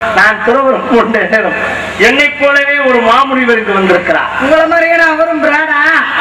நான் துறவரம் கொண்ட நேரம் என்னை போலவே ஒரு மாமுனிவர் இங்கு வந்திருக்கிறார் உங்களை மாதிரியே நான் அவரும் பிராடா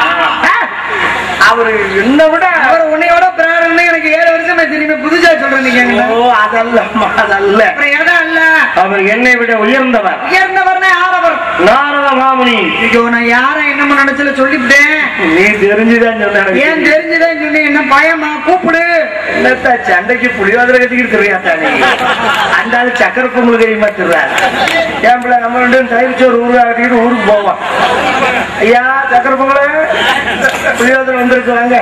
அவரு என்னை விட அவர் உன்னையோட பிராடுன்னு எனக்கு ஏழு வருஷமா திரும்பி புதுசா சொல்றேன் நீங்க என்கிட்ட. ஓ அதல்லம்மா அதல்ல அப்புறம் இடம் இல்ல அவர் என்னை விட உயர்ந்தவர் உயர்ந்தவர்னே ஆறவர் நாரத மாமுனி ஐயோ நான் யார என்னமோ நினைச்சல சொல்லிவிட்டேன் நீ தெரிஞ்சுதான் சொன்ன ஏன் தெரிஞ்சுதான் சொன்னேன் என்ன பயமா கூப்பிடு என்னத்தா சண்டைக்கு புளியோதரை கட்டிக்கிட்டு தெரியாதா நீ அந்த ஆளு சக்கரை பொங்கல் தெரியுமா திருறாரு ஏன் பிள்ளை நம்ம ரெண்டு பேரும் தயிர் சோறு ஊருகா கட்டிக்கிட்டு ஊருக்கு போவோம் ஐயா சக்கரை பொங்கல் புளியோதரை வந்திருக்கிறாங்க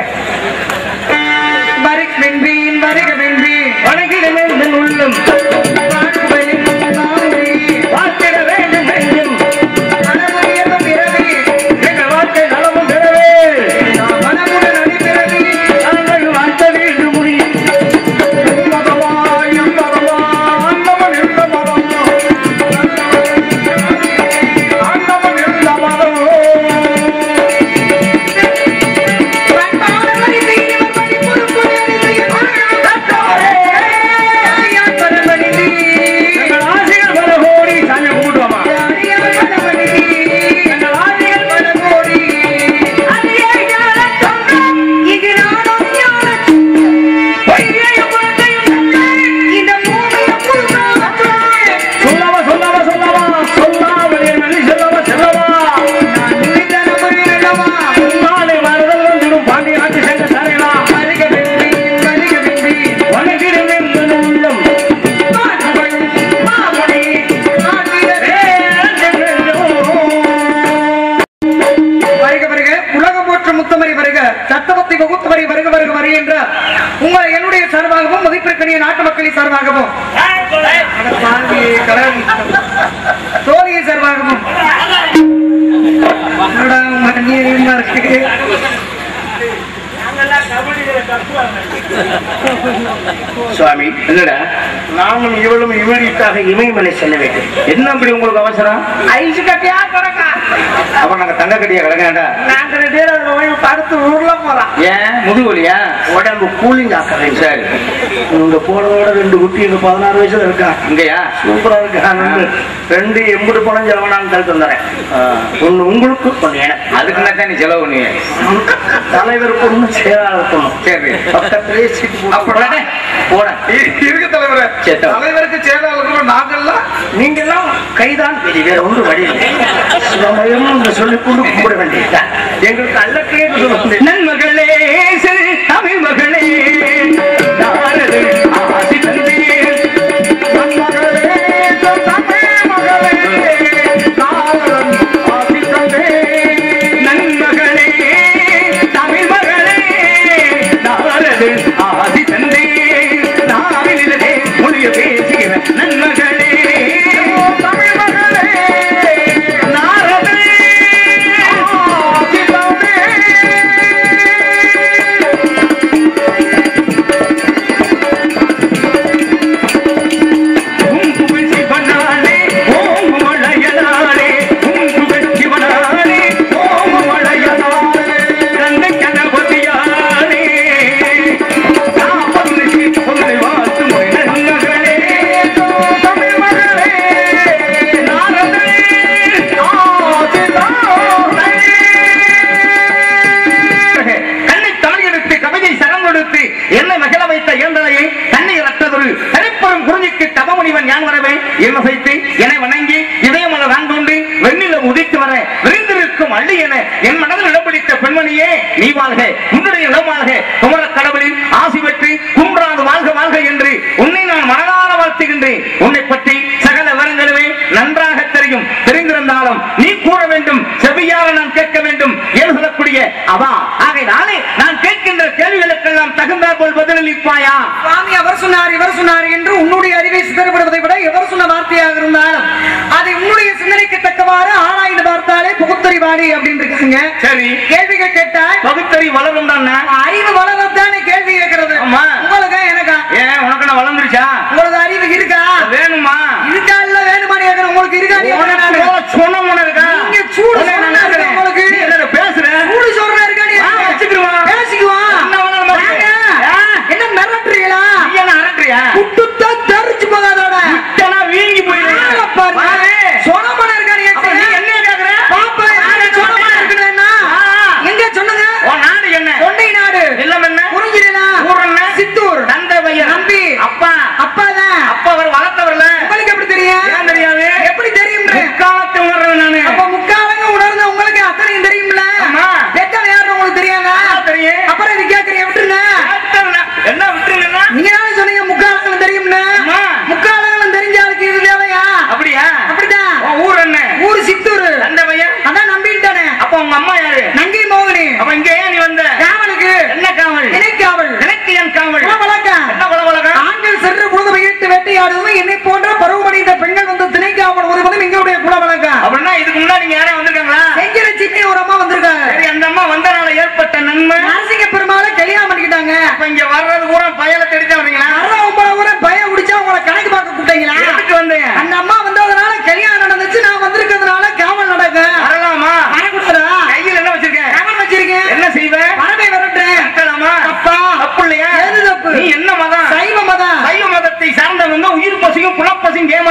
வருக வெண்பீன் வருக வெண்பீன் வணக்கிடமே இதன் உள்ளம் வாழ்வுகளின் நாவுரி, வாழ்த்திட வேண்டும் நெஞ்சம் மனமுயர்வும் பிறவி, எங்கள் வாழ்க்கை நலமும் பெறவே மனமுடன் அடிபிறவி, நாங்கள் வாழ்த்த வேண்டும் முடி மதமாயும் மதமா அந்தவன் இருந்த மதம் அந்தவன் இருந்த மதம் பண்பாடு செய்தவர் படிப்புறு புரியறி செய்யும் பரமணிதி, எங்கள் ஆசைகள் பல கோடி சாமி கூட்டுவோமா அறியவர் பரமணிதி, எங்கள் ஆசைகள் பல பரமோடி, அறிய ஞானத் தொண்டம், இது நானும் ஞானத் பொய்யை உலகையும் நன்மை, இந்த பூமியும் புல்காமற்றே. சொல்லவா சொல்லவா சொல்லவா சொல்லாமல் என் வழி செல்லவா செல்லவா நான் நினைத்த நபரில் அல்லவா, நாளை மறுதல் வந்துடும் பாண்டி ஆட்சி சென்ற தரையலா வருக வெண்பீன், வருக வெண்பீன், வணக்கிடமே இதன் உள்ளம் மாற்றுவன், மாமுனி, மாற்றிடவே. வருக வருக உலகம் போற்ற முத்தமரி வருக சட்டபக்தி வகுத்தமரி வருக வருக வருக என்ற உங்களை என்னுடைய சார்பாகவும் மதிப்பிற்கனிய நாட்டு மக்களின் சார்பாகவும் பாவியே, கடவுள். தோழியை சார்பாகவும் என்னடா உங்க அந்நியமா இருக்கு சுவாமி என்னடா நாமும் இவளும் இவளுக்காக இமயமலை செல்ல வேண்டும் என்ன அப்படி உங்களுக்கு அவசரம் ஐசு கட்டியா கிடக்கா அப்ப நாங்க தங்க கட்டியா கிடக்கா நாங்க ரெண்டு பேரும் அதுல போய் படுத்து ஊர்ல போறோம் ஏன் முதுகுலியா உடம்பு கூலிங் ஆக்குறேன் சரி இங்க போனதோட ரெண்டு குட்டி இங்க பதினாறு வயசுல இருக்கான் இங்கயா சூப்பரா இருக்கான் ரெண்டு எம்புட்டு பணம் செலவனான்னு தடுத்து வந்துறேன் ஒண்ணு உங்களுக்கு ஒண்ணு எனக்கு அதுக்கு தான் நீ செலவு நீ தலைவருக்கு ஒண்ணு செயலாளருக்கு ஒண்ணு சரி பக்கத்திலே சீட்டு போட்டு அப்படா போட இருக்கு தலைவரே சேத்தா. தலைவருக்கு செயலாளருக்கு நாங்கெல்லாம் நீங்க எல்லாம் கைதான் பெரிய வேற ஒன்று வழி இல்லை. சிவமயம் என்று சொல்லிக் கொண்டு கும்பிட வேண்டியதுதான் எங்களுக்கு அல்லக்கையே சொல்லுவது நன்மகளே சரி தமிழ் மகளே நாரது ஆசி தந்தீர். நன்மகளே, தமிழ் மகளே, நாரதன் ஆசி தந்தீர். நன்மகளே, தமிழ் மகளே, நாரது ஆசி தந்தீர். நாவினிலே மொழிய பேசுகிற நன்மகளே தமிழ் மகளே நாரதே ஆசி தந்தீர். உன் புகழ் சிவனாலே, ஓம் மழையனாலே, உன் புகழ் சிவனாலே, ஓம் மழையனாலே, கந்த கணபதியாலே, காப்பருளுக்கு உன்னை வாழ்த்தும் ஒரு நன்மகளே, தமிழ் மகளே, நாரதே, ஆதிதானே. கண்ணை தாலி எடுத்து கவிதை சரம் கொடுத்து என்னை மகிழ வைத்த இயந்தலையை தண்ணீர் அற்றதொரு தனிப்பெரும் குறிஞ்சிக்கு தவமுனிவன் யான் வரவே இன்வசைத்து என்னை வணங்கி இதயமல வாங்கொண்டு வெண்ணில உதித்து வர விரிந்திருக்கும் அள்ளி என என் மனதில் இடம் பிடித்த பெண்மணியே நீ வாழ்க உன்னுடைய இடம் வாழ்க குமர கடவுளின் ஆசி பெற்று குன்றாது வாழ்க வாழ்க என்று உன்னை நான் மனதார வாழ்த்துகின்றேன் உன்னை பற்றி சகல விவரங்களுமே நன்றாக தெரியும் தெரிந்திருந்தாலும் நீ கூற வேண்டும் செவியாக நான் கேட்க வேண்டும் என்று சொல்லக்கூடிய அவா ஆகையினாலே நான் கேட்கின்ற கேள்விகளுக்கெல்லாம் தகுந்தாற் போல் பதிலளிப்பாயா சுவாமி அவர் சொன்னார் இவர் சொன்னார் என்று உன்னுடைய அறிவை சிதறப்படுவதை விட எவர் சொன்ன வார்த்தையாக இருந்தாலும் அதை உன்னுடைய சிந்தனைக்கு தக்கவாறு ஆராய்ந்து பார்த்தாலே புகுத்தறிவாளி அப்படின்னு இருக்காங்க சரி கேள்விகள் கேட்டால் பகுத்தறி வளரும் தானே அறிவு வளரத்தானே கேள்வி கேட்கறது ஆமா. உங்களுக்கு எனக்கா ஏன் உனக்கு நான் வளர்ந்துருச்சா உங்களுக்கு அறிவு இருக்கா வேணுமா இருக்கா இல்ல வேணுமான்னு கேட்கறேன் உங்களுக்கு இருக்கா நீ என்ன உனக்கு நானு? சொன்ன உனக்கு இருக்கா? நீங்க சூடு உன்னை நான் சொன்னா இருக்கா கேட்கிறேன். உங்களுக்கு? நீ என்னடா பேசுற சூடு சொல்றா இருக்கா நீ? ஆ, வச்சுக்கிருவா. பேசிக்குவான். என்ன வேணாலும் பேசு. வாங்க. ஆ. என்ன மிரட்டுறீங்களா நீ என்ன அரட்டுறியா குட்டுத்தான் தெரிச்சு போகாதோட இத்தனை வீங்கி போயிரு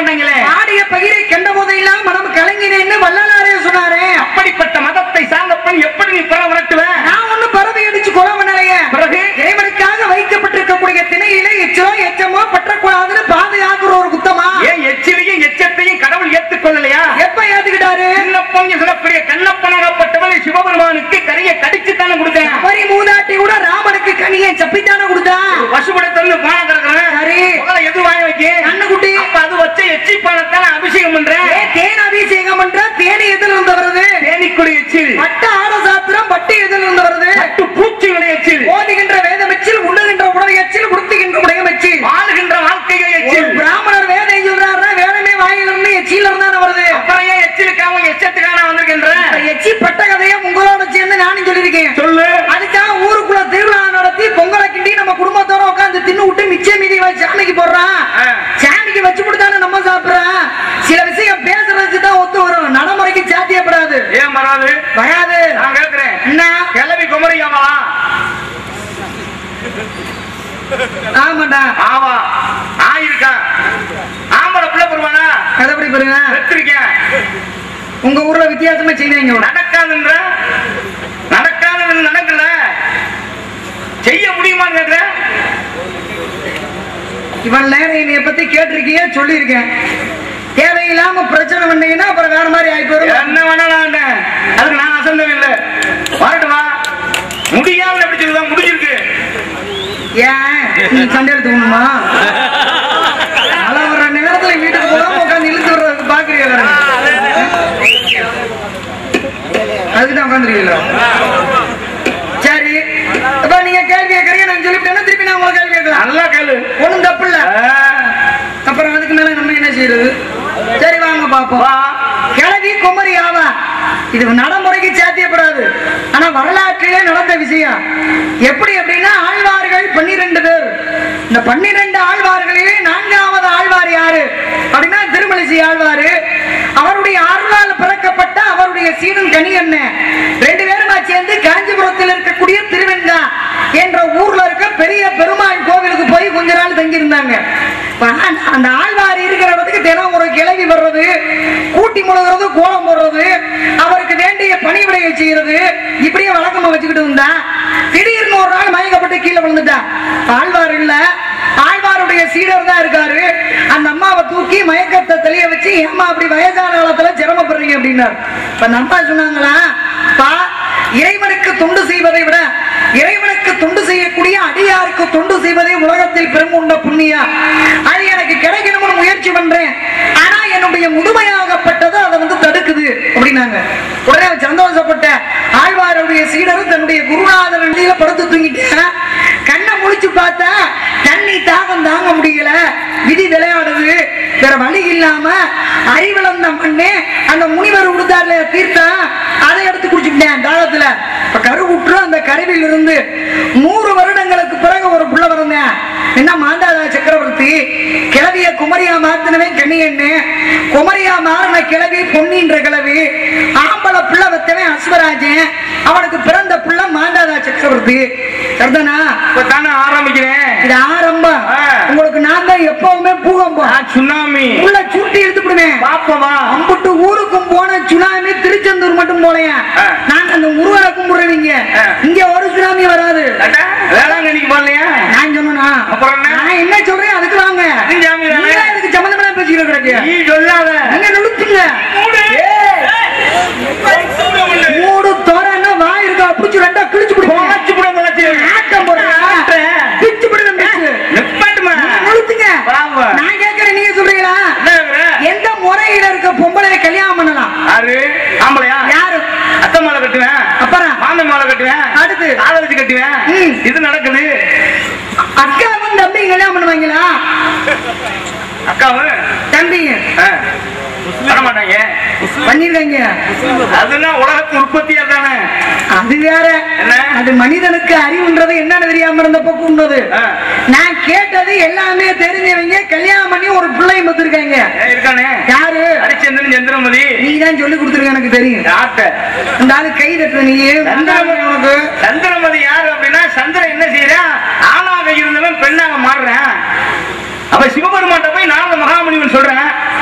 மாட்டாங்களே ஆடிய பகிரை கண்ட போதெல்லாம் மனம் கலங்கினேன்னு வள்ளலாரே சொன்னாரே அப்படிப்பட்ட மதத்தை சார்ந்த பெண் எப்படி நீ பிற விரட்டுவ நான் ஒண்ணு பறவை அடிச்சு கொலை பண்ணலையே பிறகு இறைவனுக்காக வைக்கப்பட்டிருக்கக்கூடிய திணையில எச்சோ எச்சமோ பற்றக்கூடாதுன்னு பாதுகாக்கிற ஒரு குத்தமா ஏன் எச்சிலையும் எச்சத்தையும் கடவுள் ஏற்றுக்கொள்ளலையா எப்ப ஏத்துக்கிட்டாரு சின்னப்பன் சொல்லக்கூடிய கண்ணப்பனாகப்பட்டவனை சிவபெருமானுக்கு கரையை கடிச்சு தானே கொடுத்தேன் மரி மூதாட்டி கூட ராமனுக்கு கனியை சப்பித்தானே கொடுத்தா பசுபடத்தன்னு பானை கறக்குறேன் சரி முதல்ல எது வாங்கி வைக்க கண்ணுக்குட்டி அப்ப அது வச்ச எச்சி பானத்தான அபிஷேகம் பண்றேன் ஏ, தேன் அபிஷேகம் பண்ற தேனி எதில் இருந்து வருது தேனிக்குடி எச்சில் பட்ட ஆட சாத்திரம் பட்டு எதில் இருந்து வருது பட்டு பூச்சிகளுடைய எச்சில் ஓதுகின்ற வேதம் எச்சில் உண்ணுகின்ற உணவு எச்சில் உடுத்துகின்ற உடைய எச்சில் வாழுகின்ற வாழ்க்கையை ஒரு எச்சில் பிராமணர் வேதம் சொல்றாருன்னா வேதமே வாயிலிருந்து எச்சில் இருந்தானே வருது அப்புறம் ஏன் எச்சிலுக்காக எச்சத்துக்காக நான் வந்திருக்கின்ற இப்ப எச்சி பட்ட கதையை உங்களோட சேர்ந்து நானும் சொல்லியிருக்கேன் சொல்லு அதுக்காக ஊருக்குள்ள திருவிழா நடத்தி பொங்கலை கிண்டி நம்ம குடும்பத்தோட உட்கார்ந்து தின்னு விட்டு மிச்ச மீதி வச்சு சாமிக்கு போடுறான் ஆ. சாமிக்கு வச்சு கொடுத்தானே நம்ம சாப்பிடுறோம் சில விஷயம் பேசுறதுக்கு தான் ஒத்து வரும் நடைமுறைக்கு சாத்தியப்படாது ஏன் வராது வராது நான் கேட்கிறேன் என்ன கிளவி குமரியாவா ஆமாண்டா ஆவா ஆயிருக்கா ஆம்பளை பிள்ளை பெறுவானா கதைப்படி பாருங்க பெற்றிருக்கேன் உங்க ஊர்ல வித்தியாசமா செய்வீங்க நடக்காதுன்ற நடக்காதது நடக்கல செய்ய முடியுமான்னு கேக்குறேன் இவன் நேரம் என்னைய பத்தி கேட்டிருக்கீங்க சொல்லியிருக்கேன் தேவையில்லாம பிரச்சனை பண்ணீங்கன்னா அப்புறம் வேற மாதிரி ஆகி போயிடும் என்ன வேணாலும் அதுக்கு நான் அசந்தம் இல்லை வரட்டு வா முடியாம எப்படி சொல்லுதா முடிஞ்சிருக்கு ஏன் நீ சண்டை எடுத்துக்கணுமா மழை வர்ற நேரத்துல வீட்டுக்கு போகாம உட்காந்து இழுத்து வர்றதுக்கு பாக்குறீங்களா அதுக்குதான் உட்காந்துருக்கீங்களா சரி அப்ப நீங்க கேள்வி கேட்கறீங்க நான் சொல்லிவிட்டேன்னா திருப்பி நான் உங்களை கேள்வி கேட்கலாம் நல்லா கேளு ஒண்ணும் தப்பு இல்ல ஆ, அப்புறம் அதுக்கு மேல நம்ம என்ன செய்யறது சரி வாங்க பாப்போம் வா கிழவி குமரி ஆவா இது நடைமுறைக்கு சாத்தியப்படாது ஆனா வரலாற்றிலே நடந்த விஷயம் எப்படி அப்படின்னா ஆழ்வார்கள் பன்னிரெண்டு பேர் இந்த பன்னிரெண்டு ஆழ்வார்களிலே நான்காவது ஆழ்வார் யாரு அப்படின்னா திருமலிசி ஆழ்வாரு அவருடைய அருளால் பிறக்கப்பட்ட அவருடைய சீடன் கனி என்ன ரெண்டு பேருமா சேர்ந்து காஞ்சிபுரத்தில் இருக்கக்கூடிய திருவெங்கா என்ற ஊர்ல இருக்க பெரிய பெருமாள் கோவிலுக்கு போய் கொஞ்ச நாள் தங்கி இருந்தாங்க அந்த ஆழ்வார் இருக்கிற இடத்துக்கு தினம் ஒரு கிளவி வர்றது கூட்டி முழுகிறது கோலம் போடுறது அவருக்கு வேண்டிய பணிவிடையை செய்யறது இப்படியே வழக்கமா வச்சுக்கிட்டு இருந்தா திடீர்னு ஒரு நாள் மயக்கப்பட்டு கீழே விழுந்துட்டா ஆழ்வார் இல்ல ஆழ்வாருடைய சீடர் தான் இருக்காரு அந்த அம்மாவை தூக்கி மயக்கத்தை தெளிய வச்சு ஏம்மா அப்படி வயசான காலத்துல சிரமப்படுறீங்க அப்படின்னாரு இப்ப அந்த அம்மா சொன்னாங்களா பா இறைவனுக்கு தொண்டு செய்வதை விட இறைவனுக்கு தொண்டு செய்யக்கூடிய அடியாருக்கு தொண்டு செய்வதே உலகத்தில் பெருங்குண்ட புண்ணியா அது எனக்கு கிடைக்கணும்னு முயற்சி பண்றேன் ஆனா என்னுடைய முதுமையாகப்பட்டது அதை வந்து தடுக்குது அப்படின்னாங்க உடனே அவன் சந்தோஷப்பட்ட ஆழ்வாருடைய சீடரும் தன்னுடைய குருநாதர் அடியில படுத்து தூங்கிட்டேன் கண்ணை முழிச்சு பார்த்தா தண்ணி தாகம் தாங்க முடியல விதி விளையாடுது வேற வழி இல்லாம அறிவிழந்த மண்ணே அந்த முனிவர் கொடுத்தாருல தீர்த்தம் அதை எடுத்து குடிச்சுட்டேன் தாகத்துல இப்ப கருவுற்று அந்த கருவில் இருந்து நூறு வருடங்களுக்கு பிறகு ஒரு புள்ள பிறந்தேன் என்ன மாந்தாதா சக்கரவர்த்தி கிளவிய குமரியா மாத்தினவே கண்ணியண்ணு குமரியா மாறின கிளவி பொன்னின்ற கிளவி ஆம்பளை பிள்ளை வத்தவன் அஸ்வராஜன் அவனுக்கு பிறந்த பிள்ளை மாந்தாதா சக்கரவர்த்தி சரிதானா இப்ப தானே ஆரம்பிக்கிறேன் இது ஆரம்பம் ஆ. உங்களுக்கு நான் தான் எப்பவுமே பூகம்பம் நான் சுனாமி உள்ள சுருட்டி எடுத்து விடுவேன் பாப்பவா அம்புட்டு ஊருக்கும் போன சுனாமி திருச்செந்தூர் மட்டும் போலையா ஆ. நாங்க அந்த முருகனை கும்பிடுறீங்க ஆ. இங்க ஒரு சுனாமி வராது அடா, வேளாங்கண்ணிக்கு போகலையா நான் சொன்னா அப்புறம் என்ன? நான் என்ன சொல்றேன் அதுக்கு வாங்க இது சாமி தானே? நீங்க இதுக்கு சம்பந்தமா பேசிக்கிட்டு கிடக்கு நீ சொல்லாத நீங்க நுழுத்துங்க மூடு. மூடு தோரன்னா வாய் இருக்கா பிடிச்சு ரெண்டா கிழிச்சு பிடிக்கும் போச்சு புட போச்சு. ஆட்டம் போடுறா ஆட்டுறேன். பிச்சு பிடிக்கும் பிச்சு நிப்பாட்டுமா. நுழுத்துங்க பாவம். நான் கேட்கறேன் நீங்க சொல்றீங்களா என்ன இவரு? எந்த முறையில இருக்க பொம்பளை கல்யாணம் பண்ணலாம் யாரு? ஆம்பளையா? யாரு அத்தை மாலை கட்டுவேன் அப்புறம் மாமன் மாலை கட்டுவேன் அடுத்து? காதலிச்சு கட்டுவேன் ம். இது நடக்குது அக்காவும் தம்பியும் கல்யாணம் பண்ணுவாங்களா அக்காவும் தம்பிங்க ஆ, பண்ண மாட்டாங்க பண்ணிருக்காங்க அதெல்லாம் உலகத்து உற்பத்தியா தானே அது வேற என்ன? அது மனிதனுக்கு அறிவுன்றது என்னன்னு தெரியாம இருந்தப்ப கூண்டது ஆ. நான் கேட்டது எல்லாமே தெரிஞ்சவங்க கல்யாணம் பண்ணி ஒரு பிள்ளையும் பத்திருக்காங்க ஏன் இருக்கானே யாரு ஹரிச்சந்திரன் சந்திரமதி நீ தான் சொல்லி கொடுத்துருக்க எனக்கு தெரியும் யார்கிட்ட? அந்த ஆளு கை தட்டுற நீ சந்திரமதி உனக்கு சந்திரமதி யாரு அப்படின்னா சந்திரன் என்ன செய்யறான் ஆணாக இருந்தவன் பெண்ணாக மாறுறேன் அப்ப சிவபெருமான்ட்ட போய் நாரத மகாமுனிவன் சொல்றேன்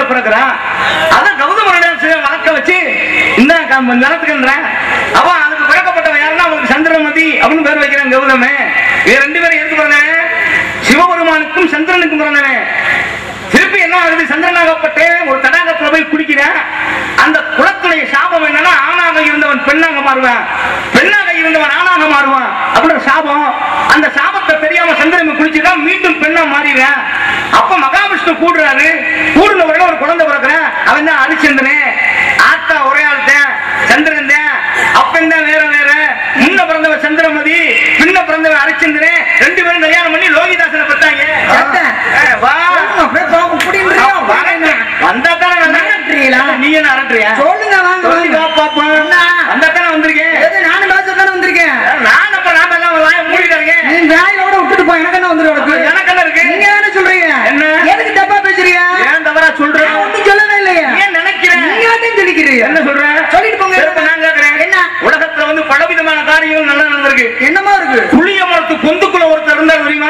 பிறகுறான் அதான் கௌதமனிடம் சில வளர்க்க வச்சு இந்த நிலத்துக்குன்றேன் அவன் அதுக்கு பிறக்கப்பட்டவன் யாருன்னா அவனுக்கு சந்திரமதி அப்படின்னு பேர் வைக்கிறான் கௌதமே இது ரெண்டு பேரும் எதுக்கு பிறந்தவன் சிவபெருமானுக்கும் சந்திரனுக்கும் பிறந்தவன் திருப்பி என்ன ஆகுது சந்திரனாகப்பட்டு ஒரு தடாகத்துல போய் குடிக்கிறேன் அந்த குலத்துடைய சாபம் என்னன்னா ஆணாக இருந்தவன் பெண்ணாக மாறுவான் பெண்ணாக இருந்தவன் ஆணாக மாறுவான் அப்படின்ற சாபம் அந்த சாபத்தை தெரியாம சந்திரன் குளிச்சுதான் மீண்டும் பெண்ணா மாறிடுறேன் அப்ப மகாவிஷ்ணு கூடுறாரு கூடுன உடனே ஒரு குழந்தை பிறக்கிறேன் அவன் தான் அரிச்சந்திரன் ஆத்தா ஒரே ஆள் தான் சந்திரன் தான் அப்பன் தான் வேற வேற முன்ன பிறந்தவன் சந்திரமதி பின்ன பிறந்தவன் அரிச்சந்திரன் ரெண்டு பேரும் கல்யாணம் பண்ணி லோகிதாசனை பெற்றாங்க ஏத்தேன். ஏ, வா அப்படியே பாவம் புடிங்கிறியா? வந்தா தானே நான் அரட்டுறீங்களா? நீ என்ன அரட்டுறியா சொல்லுங்க வாங்க சொல்லி வா வாங்க. பாப்போம் என்ன? வந்தா தானே வந்திருக்கேன் எது நானும் பேசத்தானே வந்திருக்கேன் நான் அப்ப நான் எல்லாம் வாய மூடிட்டு இருக்கேன் நீ வேலையோட விட்டுட்டு போ எனக்கு என்ன வந்துடும் அப்ப உனக்கு எனக்கு என்ன இருக்கு நீங்க என்ன சொல்றீங்க என்ன? எதுக்கு தப்பா பேசுறீங்க ஏன் தவறா சொல்றேன் நான் ஒண்ணும் சொல்லவே இல்லையே ஏன் நினைக்கிறேன் நீங்க தான் சொல்லிக்கிறீங்க என்ன சொல்றேன் சொல்லிட்டு போங்க. இப்ப நான் கேக்குறேன் என்ன? உலகத்துல வந்து பலவிதமான காரியங்கள் நல்லா நடந்திருக்கு என்னமா இருக்கு புளிய மரத்து பொந்துக்குள்ள ஒருத்தர் இருந்தார் தெரியுமா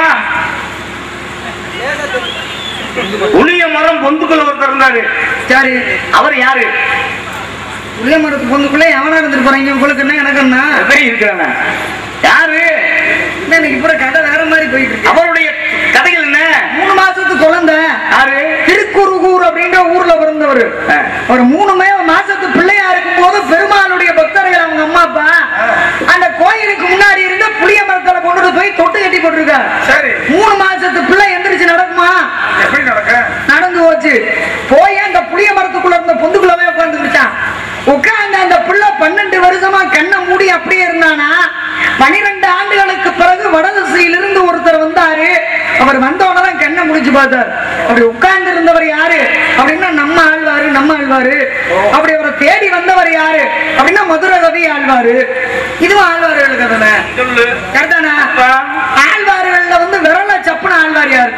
புளிய மரம் பொந்துக்குள்ள ஒருத்தர் இருந்தாரு சரி அவர் யாரு உள்ள மரத்து பொந்துக்குள்ள எவனா இருந்துட்டு போறீங்க உங்களுக்கு என்ன எனக்கு என்ன அதான் இருக்கிறாங்க யாரு என்ன இன்னைக்கு பூரா கதை வேற மாதிரி போயிட்டு இருக்கு அவருடைய கதைகள் என்ன மூணு மாசத்து குழந்தை யாரு திருக்குறுகூர் அப்படின்ற ஊர்ல பிறந்தவர் ஆ. ஒரு மூணு மே மாசத்து பிள்ளையா இருக்கும் போது பெருமாளுடைய பக்தர்கள் அவங்க அம்மா அப்பா அந்த கோயிலுக்கு முன்னாடி இருந்த புளிய மரத்துல கொண்டு போய் தொட்டு கட்டி போட்டிருக்காரு சரி மூணு மாசத்து பிள்ளை எந்திரிச்சு நடக்குமா எப்படி நடக்க நடந்து போச்சு போய் அந்த புளிய மரத்துக்குள்ள இருந்த பொந்துக்குள்ளவே உட்காந்துருச்சான் உட்கார்ந்து அந்த பிள்ளை பன்னெண்டு வருஷமா கண்ணை மூடி அப்படியே இருந்தானா பனிரெண்டு ஆண்டுகளுக்கு பிறகு வடதிசையிலிருந்து ஒருத்தர் வந்தாரு அவர் வந்த உடனே கண்ணை முடிச்சு பார்த்தார் அப்படி உட்கார்ந்து இருந்தவர் யாரு அப்படின்னா நம்ம ஆழ்வாரு நம்ம ஆழ்வாரு அப்படி அவரை தேடி வந்தவர் யாரு அப்படின்னா மதுரை கவி ஆழ்வாரு இதுவும் ஆழ்வார்கள் கதை சொல்லு கரெக்டானா அப்பா. ஆழ்வார்கள்ல வந்து விரல சப்புன ஆழ்வார் யாரு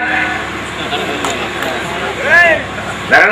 வரல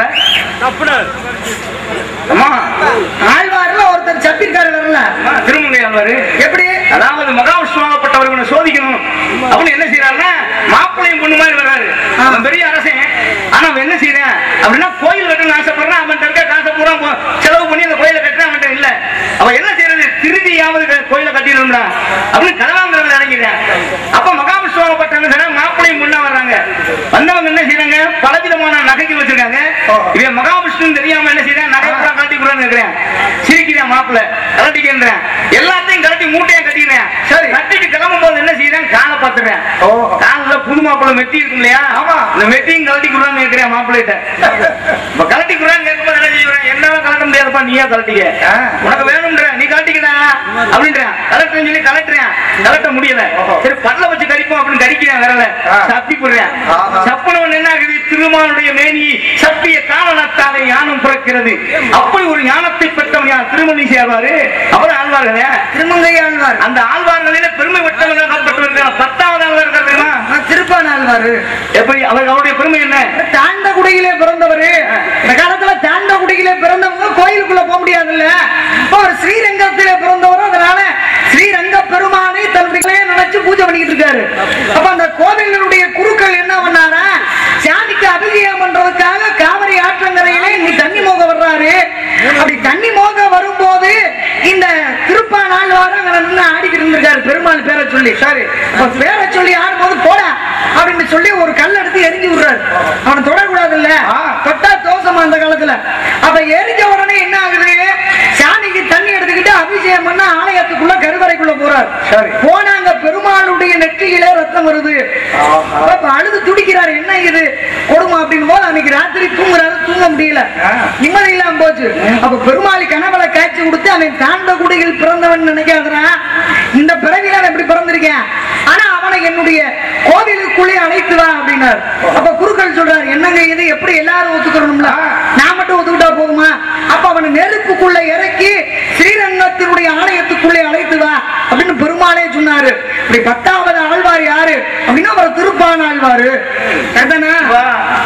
அம்மா ஆழ்வார்ல ஒருத்தர் சப்பிருக்காரு வரல அம்மா, திருமங்கை ஆழ்வாரு எப்படி அதாவது மகாவிஷ்ணுவாகப்பட்டவர் இவனை சோதிக்கணும் அவனு என்ன செய்யறாருன்னா மாப்பிள்ளையும் பொண்ணு மாதிரி வர்றாரு அவன் பெரிய அரசன் ஆனா அவன் என்ன செய்யறான் அப்படின்னா கோயில் கட்டணும்னு ஆசைப்படுறான் அவன் இருக்க காசை பூரா போ- செலவு பண்ணி அந்த கோயிலை கட்டுறான் அவன்கிட்ட இல்ல அவன் என்ன செய்யறது திருதியாவது க- கோயிலை கட்டிடணும்டா அப்படின்னு கலவாங்கிறதுல இறங்கிறான் அப்ப மகாவிஷ்ணுவாகப்பட்டவங்க சொன்னா மாப்பிள்ளையும் பொண்ணா வர்றாங்க வந்தவங்க என்ன செய்யறாங்க பலவிதமான நகைகள் வச்சிருக்காங்க இவன் மகாவிஷ்ணு தெரியாம என்ன செய்யறான் நகை பூரா கழட்டி போறான்னு இருக்கிறேன் சிரிக்கிறேன் மாப்பிள்ளை கழட்டிக்கிறேன் எல்லாத்தையும் கழட்டி மூட்டையா கட்டிக்கிறேன் சரி. கட்டிட்டு கிளம்பும் போது என்ன செய்யறேன் காலை பாத்துறேன் ஓ. காலில் புது மாப்பிள்ளை மெட்டி இருக்கும் இல்லையா ஆமா. இந்த மெட்டியும் கழட்டி கொடுறான்னு கேட்கிறேன் மாப்பிள்ளைகிட்ட இப்ப கழட்டி கொடுறான்னு கேட்கும்போது என்ன செய்வேன் என்னால கலட்ட முடியாதுப்பா நீயா கழட்டிக்க ஆ. உனக்கு வேணும்ன்ற நீ கழட்டிக்கடா அப்படின்றேன் கலட்டுறேன்னு சொல்லி கலட்டுறேன் கலட்ட முடியல ஓஹோ. சரி பல்ல வச்சு கடிப்போம் அப்படின்னு கடிக்கிறேன் விரல ஆ. சப்பி போடுறேன் ஆஹா. சப்பனவன் என்ன ஆகுது திருமாலுடைய மேனி சப்பிய காரணத்தாலே ஞானம் பிறக்கிறது அப்படி ஒரு ஞானத்தை பெற்றவன் யார் திருமணி சேர்வாரு அவர் ஆழ்வார்களே திருமங்கை ஆழ்வார் அந்த ஆழ்வார்களிலே பெருமை பெற்றவர்களாக பெற்றிருக்கிறார் பத்தாவது ஆழ்வார் இருக்கார் தெரியுமா நான் திருப்பான் ஆழ்வார் எப்படி அவர் அவருடைய பெருமை என்ன தாண்ட குடியிலே பிறந்தவர் இந்த காலத்துல தாண்ட குடியிலே பிறந்தவங்க கோயிலுக்குள்ள போக முடியாதுல்ல இப்போ அவர் ஸ்ரீரங்கத்திலே பிறந்தவர் அதனால ஸ்ரீரங்க பெருமானை தன்னுடைய நினைச்சு பூஜை பண்ணிக்கிட்டு இருக்காரு அப்ப அந்த கோவிலினுடைய குருக்கள் என்ன பண்ணாரா சாமிக்கு அபிஷேகம் பண்றதுக்காக காவிரி ஆற்றங்கரையிலே நீ தண்ணி மோக வர்றாரு அப்படி தண்ணி மோக வரும்போது இந்த திருப்பான் ஆழ்வார் அங்க நின்று ஆடிக்கிட்டு இருந்திருக்காரு பெருமாள் பேரை சொல்லி சரி அப்ப பேரை சொல்லி ஆடும்போது போடா அப்படின்னு சொல்லி ஒரு கல் எடுத்து எரிஞ்சு விடுறாரு அவனை தொடக்கூடாது இல்ல ஆ. தொட்டா தோசமா அந்த காலத்துல அப்ப எரிஞ்ச உடனே என்ன ஆகுது சாமிக்கு தண்ணி எடுத்துக்கிட்டு அபிஷேகம் பண்ண ஆலயத்துக்குள்ள கருவறைக்குள்ள போறார் சரி. போனாங்க பெருமாளுடைய நெற்றியிலே ரத்தம் வருது ஆஹா. அப்ப அழுது துடிக்கிறார் என்ன இது கொடுமை அப்படின்னு போது அன்னைக்கு ராத்திரி தூங்குறாரு தூங்க முடியல ஆ. நிம்மதி இல்லாம போச்சு அப்ப பெருமாள் கனவுல காட்சி கொடுத்து அவன் தாண்ட குடியில் பிறந்தவன் நினைக்காதறான் இந்த பிறவில அவன் எப்படி பிறந்திருக்கேன் ஆனா அவனை என்னுடைய கோவிலுக்குள்ளே அழைத்து வா அப்படின்னார் அப்ப குருக்கள் சொல்றாரு என்னங்க இது எப்படி எல்லாரும் ஒத்துக்கணும்ல நான் மட்டும் ஒத்துக்கிட்டா போகுமா அப்ப அவனை நெருப்புக்குள்ள இறக்கி ஸ்ரீரங்கத்தினுடைய ஆலயத்துக்குள்ளே அழைத்து வா அப்படின்னு பெருமாளே சொன்னாரு இப்படி பத்தாவது ஆழ்வார் யாரு அப்படின்னா அவர் திருப்பான் ஆழ்வாரு கரெக்டானா வா.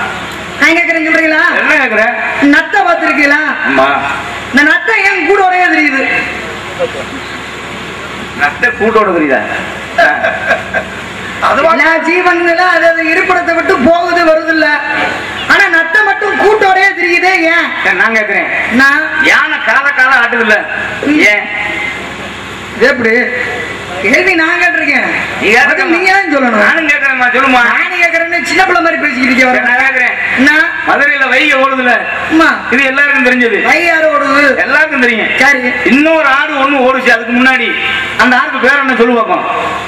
நான் கேட்கிறேன் சொல்றீங்களா என்ன கேக்குற நத்தை பார்த்திருக்கீங்களா அம்மா இந்த நத்தை ஏன் கூட ஒரே தெரியுது நத்த கூட்டோட தெரியுதா அதுவா எல்லா ஜீவன்களும் அது அது இருப்பிடத்தை விட்டு போகுது வருது இல்ல ஆனா நத்தை மட்டும் கூட்டோடயே தெரியுதே ஏன் சரி, நான் கேக்குறேன் நான் யானை கால கால ஆட்டுது இல்ல ஏன் இது எப்படி கேள்வி நான் கேட்டிருக்கேன் நீ கேட்க அது நீ ஏன் சொல்லணும் நானும் கேட்கறேன்மா சொல்லுமா நானே கேட்கறேன்னு சின்ன பிள்ளை மாதிரி பேசிக்கிட்டு சரி, இருக்கேன் நான் கேக்குறேன் என்ன மதுரையில வைகை ஓடுதுல அம்மா இது எல்லாருக்கும் தெரிஞ்சது வையாறு ஓடுது எல்லாருக்கும் தெரியும் சரி இன்னொரு ஆடு ஒண்ணு ஓடுச்சு அதுக்கு முன்னாடி அந்த ஆடுக்கு பேர் என்ன சொல்லு பார்ப்போம்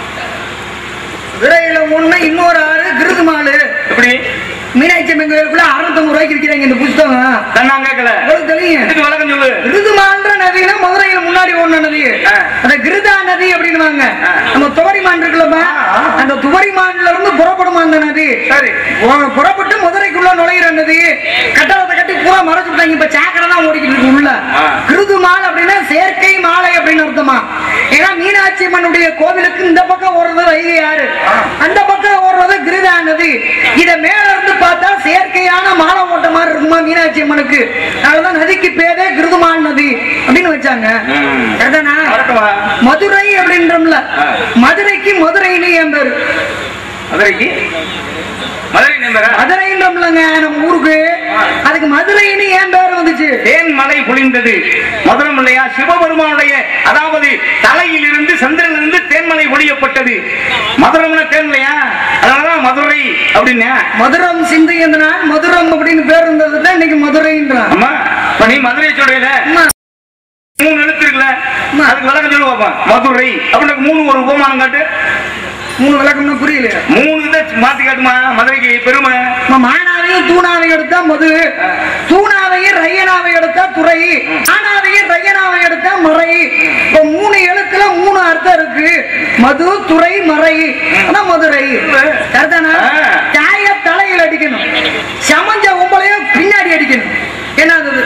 விரையில ஒண்ணு இன்னொரு ஆறு கிருது மாலு எப்படி மீனாட்சி அம்மன் கோயிலுக்குள்ள அறுநூத்தம்பது ரூபாய்க்கு விற்கிறாங்க இந்த புஸ்தகம் தான் நான் கேட்கல உங்களுக்கு தெரியும் இதுக்கு விளக்கம் சொல்லு கிருதுமான்ற நதினா மதுரையில முன்னாடி ஓடுன நதி ஆ. அந்த கிருதா நதி அப்படின்னுவாங்க ஆ. நம்ம துவரிமான் இருக்குல்லப்பா ஆ, ஆ. அந்த துவரிமான்ல இருந்து புறப்படுமா அந்த நதி சரி பு- புறப்பட்டு மதுரைக்குள்ள நுழையிற நதி கட்டடத்தை கட்டி பூரா மறைச்சு விட்டாங்க இப்ப சாக்கடை தான் ஓடிக்கிட்டு இருக்கு உள்ள ஆ. கிருதுமால் அப்படின்னா செயற்கை மாலை அப்படின்னு அர்த்தமா ஏன்னா மீனாட்சி அம்மனுடைய கோவிலுக்கு இந்த பக்கம் ஓடுறது வைகை ஆறு அந்த பக்கம் ஓடுறது கிருதா நதி இத மேல இருந்து பார்த்தா செயற்கையான மாலை ஓட்ட மாதிரி இருக்குமா மீனாட்சி அம்மனுக்கு அதனாலதான் நதிக்கு பேரே கிருதுமால் நதி அப்படின்னு வச்சாங்க ம். சரிதானா? வரட்டுமா மதுரை அப்படின்றோம்ல ஆ. மதுரைக்கு மதுரைன்னு என் பேரு மதுரைக்கு மதுரை நம்பரா மதுரைன்றோம்லங்க நம்ம ஊருக்கு அதுக்கு மதுரைன்னு ஏன் பேர் வந்துச்சு தேன் மலை பொழிந்தது மதுரம் இல்லையா சிவபெருமானுடைய அதாவது தலையில் இருந்து சந்திரனிலிருந்து தேன்மலை பொழியப்பட்டது மதுரம்னா தேன் இல்லையா அதனாலதான் மதுரை அப்படின்னு மதுரம் சிந்தையந்தனால் மதுரம் அப்படின்னு பேர் இருந்ததுதான் இன்னைக்கு மதுரைன்றான் அம்மா இப்ப நீ மதுரை சொல்றீல அம்மா, மூணு எழுத்து இருக்குல்ல அம்மா. அதுக்கு விளக்கம் சொல்லு பாப்போம் மதுரை அப்படின்னு மூணு ஒரு உபமானம் காட்டு மூணு விளக்கம்னா புரியல மூணு இதை மாத்தி காட்டுமா மதுரைக்கு பெருமை நம்ம மானாவையும் தூணாவையும் எடுத்தா மது தூணாவையும் ரையனாவை எடுத்தா துறை ஆனாவையும் ரையனாவை எடுத்தா மறை இப்ப மூணு எழுத்துல மூணு அர்த்தம் இருக்கு மது துறை மறை அதான் மதுரை சரிதானா ஆ. தாய தலையில் அடிக்கணும் சமஞ்ச உம்பளையும் பின்னாடி அடிக்கணும் என்ன அது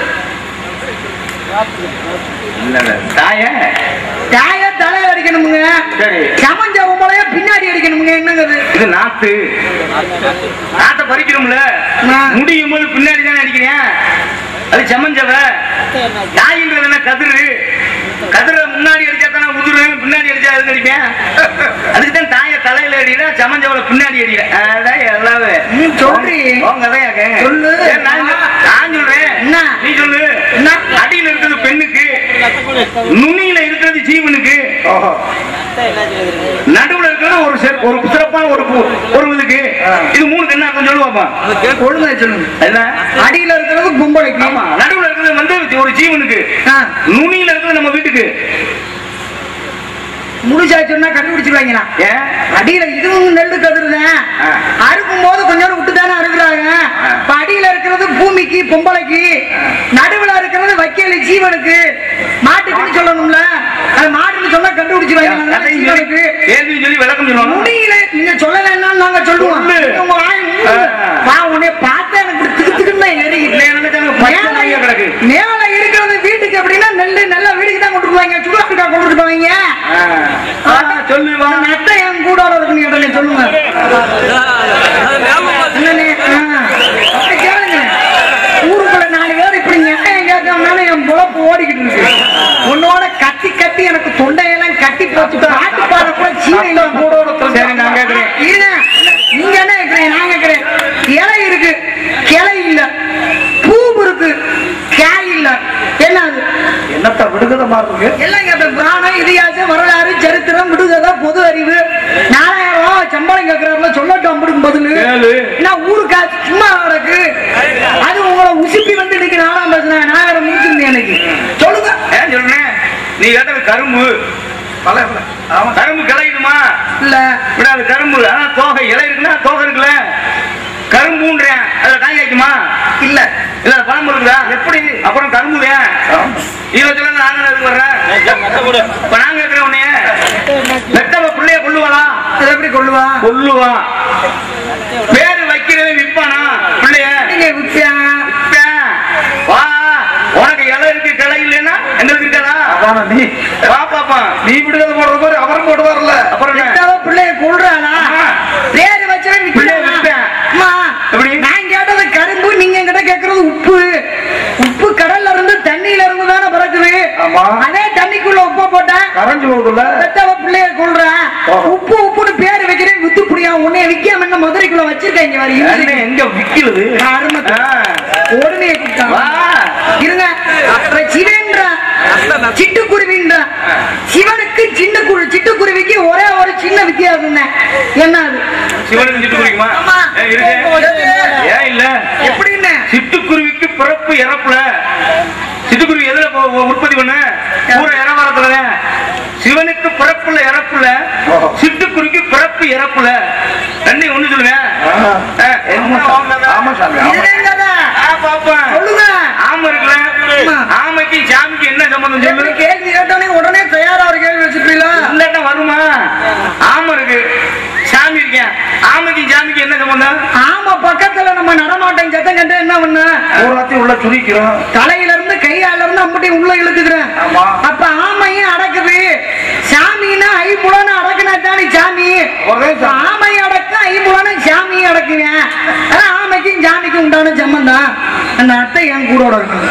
தாய தாய தலையில் அடிக்கணுமுங்க சரி சமஞ்ச உம்பளையும் பின்னாடி அடிக்கணுமுங்க என்னங்க அது இது நாத்து நாட்டை பறிக்கிறோம்ல ஆ. முடியும் போது பின்னாடி தானே அடிக்கிறேன் அது செமஞ்சவ தாயின்றது என்ன கதிரு கதிரை முன்னாடி அடிச்சா தானே உதிரு பின்னாடி அடிச்சா எதுக்கு அடிப்பேன் அதுக்கு தான் தாய தலையில அடிக்கிற செமஞ்சவள பின்னாடி அடிக்கிறேன் அதான் எல்லாமே ம், சொல்றி. உன் கதையாக்க சொல்லு. சரி, நான் சொல்- நான் சொல்றேன் என்ன? நீ சொல்லு என்ன? அடியில இருக்கிறது பெண்ணுக்கு நுனியில இருக்கிறது ஜீவனுக்கு நடுவுல இருக்கிறது ஒரு சிற- ஒரு சிறப்பான ஒரு பூ- ஒரு இதுக்கு இது மூணுக்கு என்ன அர்த்தம் சொல்லு பாப்பா ஒழுங்கா சொல்லுங்க என்ன அடியில இருக்கிறது பொம்பளைக்கு ஆமா நடுவுல இருக்கிறது வந்து ஒரு ஜீவனுக்கு ஆ, நுனியில இருக்கிறது நம்ம வீட்டுக்கு முழுசா சொன்னா கண்டுபிடிச்சிருவாங்களா ஏன் அடியில இதுவும் நெல்லு கதிருதான் ஆ. அறுக்கும் போது கொஞ்சம் விட்டு தானே அறுக்குறாங்க ஆ. இப்ப அடியில இருக்கிறது பூமிக்கு பொம்பளைக்கு நடுவுல இருக்கிறது வைக்கல ஜீவனுக்கு மாட்டுக்குன்னு சொல்லணும்ல அது மாட்டுன்னு சொன்னா கண்டுபிடிச்சிருவாங்க அதனால கதையும் சொல்லி ஜீவனுக்கு கேள்வியும் சொல்லி விளக்கம் சொல்லணும் முடியல நீங்க சொல்லலைன்னா நாங்க சொல்லுவோம் சொல்லு. நீங்க உங்க வாய் மூடுங்க. ஆ. வா உன்னை பார்த்தா எனக்கு இப்படி திக்கு திக்குன்னு தான் எரியுது. இல்லை, எனக்கு அங்க பச்சை நாயா கிடக்கு. மேல இருக்கிறது வீட்டுக்கு அப்படின்னா நெல்லு நல்ல வீட்டுக்கு தான் கொண்டு போவாங்க சுடுவாக்கா கொண்டு போவாங்க ஆ. ஆ, சொல்லு வா நட்டை என் கூட இருக்குன்னு கேட்டல சொல்லுங்க என்னண்ணே? ஆ. அப்படி கேளுங்க ஊருக்குள்ள நாலு பேர் இப்படி நியாயம் கேட்கறதுனால என் பொழப்பு ஓடிக்கிட்டு இருக்கு உன்னோட கத்தி கத்தி எனக்கு தொண்டையெல்லாம் கட்டி போச்சு பாட்டு பாட கூட சீனையில கூடோட தொண்டை. சரி, நான் கேட்கிறேன். இருங்க நீங்க என்ன கேக்குறீங்க நான் கேக்குறேன் இலை இருக்கு கிளை இல்ல பூ இருக்கு காய் இல்ல என்ன அது என்னத்த விடுகதமா இருக்கு எல்லாம் கேட்பேன் புராணம் இதிகாசம் வரலாறு சரித்திரம் விடுகதை பொது அறிவு நாலாயிரம் ரூபாய் சம்பளம் கேட்கறாருல சொல்லட்டும் அம்பிடுக்கு பதில் கேளு. நான் ஊருக்கா சும்மா கிடக்கு அது உங்களை உசுப்பி வந்து இன்னைக்கு நாலாம் பேசுனேன் நான் வேற முடிச்சிருந்தேன் எனக்கு சொல்லுங்க ஏன் சொல்றேன் நீ கேட்டது கரும்பு பல ஆமா கரும்பு கிளையுமா இல்ல விடாது கரும்பு ஆனா தோகை இலை இருக்குன்னா தோகை இருக்குல்ல கரும்புன்றேன் அதுல காய் காய்க்குமா இல்ல இல்ல அது பழம் இருக்குதா எப்படி அப்புறம் கரும்பு ஏன் இதை சொல்ல நாங்க எதுக்கு வர்றேன் இப்ப நாங்க இருக்கிற உடனே வெட்டவ பிள்ளைய கொள்ளுவாளா அது எப்படி கொள்ளுவா கொல்லுவா பேரு வைக்கிறவன் விற்பானா பிள்ளைய நீங்க விப்பியா விற்பேன். வா உனக்கு இலை இருக்கு கிளை இல்லைன்னா எங்களுக்கு இருக்காதா அதான நீ வா பாப்பா நீ விடுகதை போடுற மாதிரி அவரும் போடுவார்ல அப்புறம் என்ன விட்டாவ பிள்ளைய கொள்றாளா ஆமா. பேரு வச்சவன் பிள்ளைய விப்பியா விற்பேன். அம்மா, எப்படி? நான் கேட்டது கரும்பு நீங்க என்கிட்ட கேக்குறது உப்பு உப்பு கடல்ல இருந்து தண்ணியில இருந்து தானே பிறக்குது ஆமா. அதே தண்ணிக்குள்ள உப்பை போட்டா கரைஞ்சு போகுதுல்ல பெத்தவ பிள்ளைய கொள்றேன் ஓஹோ. உப்பு உப்புன்னு பேரு வைக்கிறேன் வித்து புடியா உன்னைய விக்காம என்ன மதுரைக்குள்ள வச்சிருக்கேன் இங்க அண்ணே, வர எங்க விக்கிறது அருமை ஆ. உடனே கூப்பிட்டான் வா இருங்க அப்ப சிவன்றா சிட்டுக்குருவின்றா சிவனுக்கு சின்ன குரு சிட்டுக்குருவிக்கு ஒரே ஒரு சின்ன வித்தியாசம் தான் என்ன அது சிவனுக்கு சிட்டு குருவிக்குமா ஆமா. ஏன் இருக்கு ஏன் இல்ல எப்படின்னு சிட்டுக்குருவிக்கு பிறப்பு இறப்புல சிட்டுக்குருவி எதுல போ- போ- உற்பத்தி பண்ண பூரா இறவாரத்துல சிவனுக்கு பிறப்புல இறப்புல சிட்டுக்குருவிக்கு பிறப்பு இறப்புல ரெண்டையும் ஒண்ணு சொல்லுங்க ஆ. ஆ, என்ன வாங்கினதா? ஆமா சாமி ஆமா. இதுதான் கதை. ஆ, பாப்பேன். சொல்லுங்க ஆமை இருக்குல்ல ஆமா. ஆமைக்கு சாமிக்கு என்ன சம்பந்தம் எப்படி சொல்லு கேள்வி கேட்டோன்னே உடனே தயாரா ஒரு கேள்வி வச்சுப்பீங்களா இல்லாட்டா வருமா ஆமை இருக்கு சாமி இருக்கேன் ஆமைக்கு சாமிக்கு என்ன சம்பந்தம் ஆமா பக்கத்துல நம்ம நடமாட்டம் சத்தம் கட்ட என்ன பண்ண பூராத்தையும் உள்ள சுருக்கிறோம் தலையில இருந்து கையால இருந்து அம்பட்டையும் உள்ள இழுத்துக்கிறேன் ஆமா. அப்ப ஆமையும் அடக்குது சாமின்னா ஐம்புலன்னு அடக்குனா தானே சாமி ஒரே இப்ப சாமி. ஆமை அடக்க ஐம்புலன்னு சாமியும் அடக்குவேன் ஆனா ஆமைக்கும் சாமிக்கும் உண்டான சம்பந்தம் அந்த அத்தை என் கூட இருக்கணும்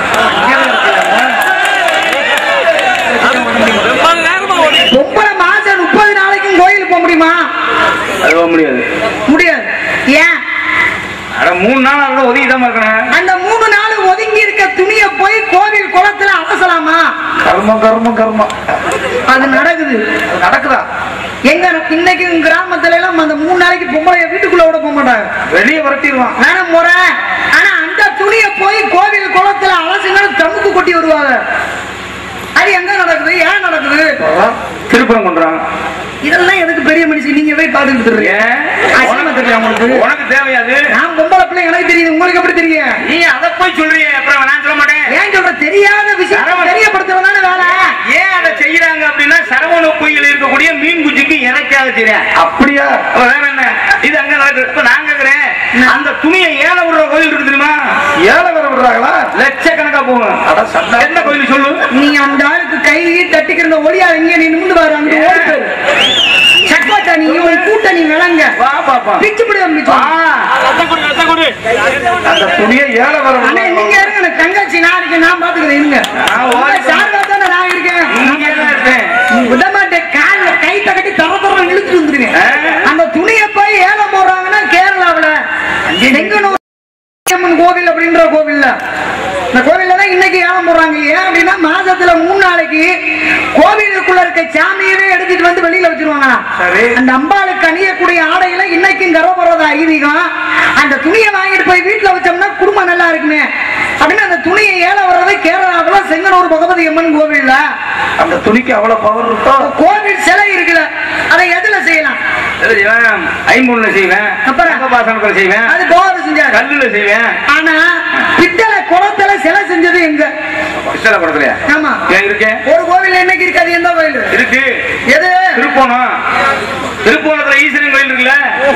பொம்பளை மாசம் முப்பது நாளைக்கும் கோயிலுக்கு போக முடியுமா அது போக முடியாது முடியாது ஏன் அட மூணு நாள் அதுல ஒதுக்கி தான் இருக்கணும் அந்த மூணு நாள் ஒதுங்கி இருக்க துணிய போய் கோவில் குளத்துல அலசலாமா கர்மம் கர்மம் கர்மம் அது நடக்குது அது நடக்குதா எங்க இன்னைக்கு கிராமத்துல எல்லாம் அந்த மூணு நாளைக்கு பொம்பளைய வீட்டுக்குள்ள விட போக மாட்டாங்க வெளியே விரட்டிடுவான் வேற முறை ஆனா அந்த துணிய போய் கோவில் குளத்துல அலசுங்கன்னு தமுக்கு கொட்டி வருவாங்க அது எங்க நடக்குது ஏன் நடக்குது திருப்புறம் பண்றான் இதெல்லாம் எதுக்கு பெரிய மனுஷன் நீங்க போய் பாத்துட்டு இருக்கீங்க ஏன் அசிங்கமா தெரியல உங்களுக்கு உனக்கு தேவையாது நான் பொம்பளை பிள்ளை எனக்கு தெரியுது உங்களுக்கு எப்படி தெரியும் நீ அதை போய் சொல்றியே அப்புறம் நான் சொல்ல மாட்டேன் ஏன் சொல்ற தெரியாத விஷயம் சரவணன். தெரியப்படுத்துறதான வேலை ஏன் அதை செய்யறாங்க அப்படின்னா சரவண கோயில் இருக்கக்கூடிய மீன் குஞ்சுக்கு இறக்காக செய்யறேன் அப்படியா அப்ப வேற என்ன இது அங்க நடக்குது இப்ப நான் கேக்குறேன் அந்த துணியை ஏல விடுற கோயில் இருக்கு தெரியுமா ஏழை வேற விடுறாங்களா லட்சக்கணக்கா போகும் அட சண்டை எந்த கோயில் சொல்லு நீ அந்த ஆளுக்கு கை தட்டிக்கிற இந்த ஒளியா இங்க நீ நிமிந்து பாரு அங்க ஓடி போயிரு. சக்கோட்டா நீ உன் கூட்டணி விளங்க வா பாப்பா பிச்சு பிடி வா அந்த துணியை ஏழை வேற அண்ணே நீங்க விடுறாங்களா? இருங்க எனக்கு தங்கச்சி நான் இருக்கேன் நான் பாத்துக்கிறேன் இருங்க நான் ஓடி சார்பா தானே நான் இருக்கேன் இங்கே தான் இருப்பேன் நீ விட மாட்டேன் கால்ல கை தகட்டி தர தர இழுத்துட்டு வந்துருவேன் ஆ. அந்த துணியை போய் ஏலம் போடுறாங்கன்னா கேரளாவுல செங்கனூர் அம்மன் கோவில் அப்படின்ற கோவில்ல இந்த கோவில்ல தான் இன்னைக்கு ஏலம் போடுறாங்க ஏன் அப்படின்னா மாசத்துல மூணு நாளைக்கு கோவிலுக்குள்ள இருக்க சாமியவே எடுத்துட்டு வந்து வெளியில வச்சிருவாங்க சரி. அந்த அம்பாளுக்கு அணியக்கூடிய ஆடையில இன்னைக்கும் கர்வப்படுறது ஐதீகம் அந்த துணியை வாங்கிட்டு போய் வீட்டுல வச்சோம்னா குடும்பம் நல்லா இருக்குமே அப்படின்னு அந்த துணியை ஏல வர்றது கேரளாவுல செங்கனூர் பகவதி அம்மன் கோவில்ல அந்த துணிக்கு அவ்வளவு பவர் இருக்கோ கோவில் சிலை இருக்குல்ல அதை எதுல செய்யலாம் எது செய்வேன் ஐம்பொன்னுல செய்வேன் அப்புறம்? தங்கபாசனத்துல செய்வேன் அது போர் செஞ்சாரு கல்லுல செய்வேன் ஆனா பித்தளை குளத்துல சிலை செஞ்சது எங்க கிருஷ்ணல படத்துலயா ஆமா ஏன் இருக்கேன் ஒரு கோவில் என்னைக்கு இருக்காது எந்த கோவில் இருக்கு எது திருப்போணம் திருப்போணத்துல ஈஸ்வரன் கோயில் இருக்குல்ல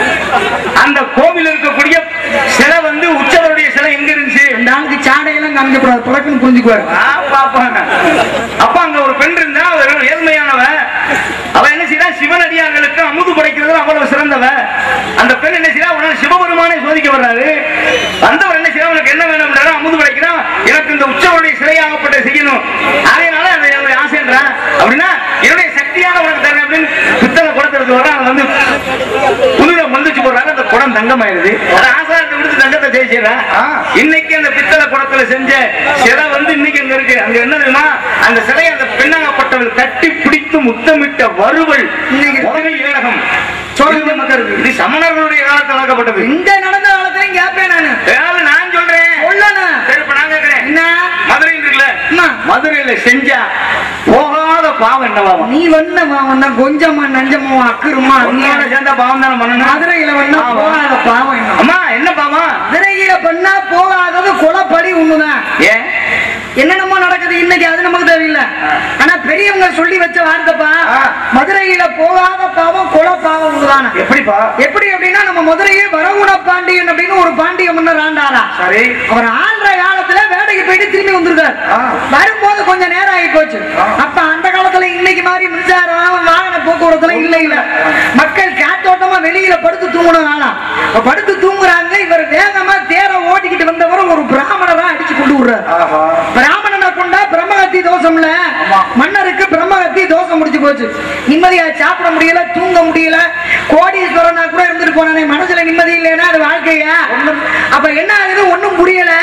அந்த கோவில் இருக்கக்கூடிய சிலை வந்து உற்சவருடைய சிலை எங்க இருந்துச்சு அந்த ஆளுக்கு சாடையெல்லாம் காமிக்கப்படாது புழக்குன்னு புரிஞ்சுக்குவாரு ஆ, பாப்பேன். அப்ப அங்க ஒரு பெண் இருந்தா அவர் ஏழ்மையானவ அவ என்ன செய்யறா சிவனடியார்களுக்கு அமுது படைக்கிறது அவ்வளவு சிறந்தவ அந்த பெண் என்ன செய்யறா உடனே சிவபெருமானை சோதிக்க வர்றாரு வந்தவர் என்ன செய்யறா உனக்கு என்ன வேணும் அப்படின்னா அமுது படைக்கிறான் எனக்கு இந்த உற்சவருடைய சிலையாகப்பட்ட செய்யணும் அதனால அந்த என்னுடைய ஆசைன்றா அப்படின்னா என்னுடைய சக்தியான உனக்கு தரேன் அப்படின்னு பித்தளை குடத்திற்கு வர அது வந்து புனித மந்திச்சு போடுறாங்க அந்த குடம் தங்கமாயிருது அது ஆசாரத்தை விடுத்து தங்கத்தை ஜெயிச்சிடறேன் ஆ. இன்னைக்கு அந்த பித்தளை குடத்துல செஞ்ச சிலை வந்து இன்னைக்கு அங்க இருக்கு அங்க என்ன தெரியுமா அந்த சிலையை அந்த பெண்ணாகப்பட்டவள் கட்டி பிடித்து முத்தமிட்ட வருவல் இன்னைக்கு முதல் ஏழகம் சோழ மக்கள் இது சமணர்களுடைய காலத்தில் நடக்கப்பட்டது இந்த நடந்த காலத்திலையும் கேட்பேன் நானு வேலை நான் சொல்றேன் சொல்லணும் சரி இப்ப நான் கேட்கிறேன் என்ன மதுரையில் இருக்குல்ல அம்மா, மதுரையில செஞ்சா போகாத பாவம் என்னவாமா நீ வந்தமா வந்தா கொஞ்சமா நஞ்சமா அக்குருமா உன்னோட சேர்ந்த பாவம் தானே பண்ணணும் மதுரையில வந்தா ஆமா. போகாத பாவம் என்ன அம்மா என்ன பாவம் மதுரையில பண்ணா போகாதது கொலைப்படி ஒண்ணுதான் ஏன் என்னென்னமோ நடக்குது இன்னைக்கு அது நமக்கு தேவையில்லை ஆனா பெரியவங்க சொல்லி வச்ச வார்த்தைப்பா ஆ. மதுரையில போகாத பாவம் கொலை பாவம் ஒண்ணுதானா எப்படிப்பா எப்படி அப்படின்னா நம்ம மதுரையே வரகுண பாண்டியன் அப்படின்னு ஒரு பாண்டிய மன்னர் ஆண்டாரா சரி அவர் ஆள்ற காலத்துல வேலைக்கு போயிட்டு திரும்பி வந்திருக்காரு ஆ. வரும்போது கொஞ்சம் நேரம் ஆகி போச்சு ஆ. அப்ப அந்த காலத்துல இன்னைக்கு மாதிரி மின்சாரம் வாகன போக்குவரத்துல இல்ல இல்ல மக்கள் காத்தோட்டமா வெளியில படுத்து தூங்கணும் காலம் அப்ப படுத்து தூங்குறாங்க இவர் வேகமா தேர ஓட்டிக்கிட்டு வந்தவர் ஒரு பிராமணரா அடிச்சு கொண்டு விடுறாரு ஆஹா பிராமணனை கொண்டா பிரம்மகத்தி தோஷம்ல ஆமா. மன்னருக்கு பிரம்மகத்தி தோஷம் முடிச்சு போச்சு நிம்மதியா சாப்பிட முடியல தூங்க முடியல கோடீஸ்வரனா கூட இருந்துட்டு போனானே மனசுல நிம்மதி இல்லைன்னா அது வாழ்க்கையா அப்ப என்ன ஆகுது ஒண்ணும் புரியல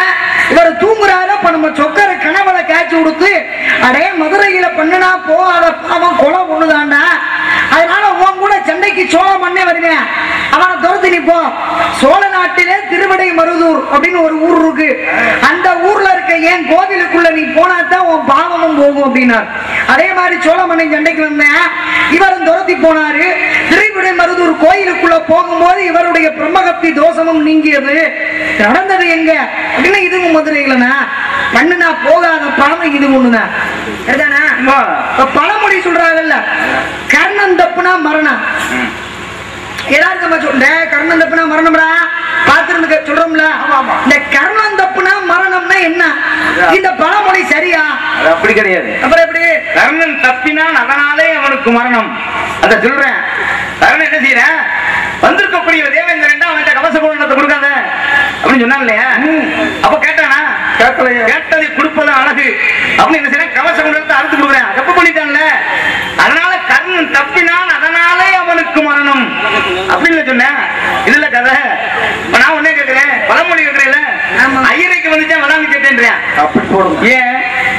இவர் தூங்குறாரு அப்ப நம்ம சொக்கர கனவுல காய்ச்சி கொடுத்து அடே மதுரையில பண்ணுனா போகாத பாவம் கொலை ஒண்ணுதாண்டா அதனால உன் கூட சண்டைக்கு சோழ மண்ணே வருவேன் அவனை துரத்து நீ போ சோழ நாட்டிலே திருவிடை மருதூர் அப்படின்னு ஒரு ஊர் இருக்கு அந்த ஊர்ல இருக்க ஏன் கோவிலுக்குள்ள நீ போனா தான் உன் பாவமும் போகும் அப்படின்னார் அதே மாதிரி சோழ மண்ணை சண்டைக்கு வந்தேன் இவரும் துரத்தி போனாரு திருவிடை மருதூர் கோயிலுக்குள்ள போகும்போது இவருடைய பிரம்மகத்தி தோஷமும் நீங்கியது நடந்தது எங்க அப்படின்னா இதுவும் மதுரையிலனா பண்ணுனா போகாத பாவம் இது ஒண்ணுதான் சரிதானா அம்மா, இப்ப பழமொழி சொல்றாங்கல்ல கர்ணன் தப்புனா மரணம் எல்லாரும் நம்ம சொல்ல கர்ணன் தப்புனா மரணம்டா பாத்துருந்து சொல்றோம்ல இந்த கர்ணன் தப்புனா மரணம்னா என்ன இந்த பழமொழி சரியா அது அப்படி கிடையாது அப்புறம் எப்படி கர்ணன் தப்பினான் அதனாலே அவனுக்கு மரணம் அத சொல்றேன் கர்ணன் என்ன செய்யறேன் வந்திருக்கக்கூடிய தேவேந்திரன் அவன்கிட்ட கவச பூரணத்தை கொடுக்காத அப்படின்னு சொன்னான் இல்லையா அப்ப கேட்டானா கேட்கலையே. கேட்டதை கொடுப்பது அழகு அப்படின்னு என்ன செய்யறேன் கவச குண்டத்தை அறுத்து கொடுக்குறேன் தப்பு பண்ணிட்டான்ல அதனால கர்ணன் தப்பினான் அதனாலே அவனுக்கு மரணம் அப்படின்னு சொன்னேன் இதுல கதை இப்ப நான் உடனே கேட்கிறேன் பழமொழி கேட்கிறேன்ல ஆமா. ஐயரைக்கு வந்துச்சா வளாங்க கேட்டேன்றேன் அப்படி போடும் ஏன்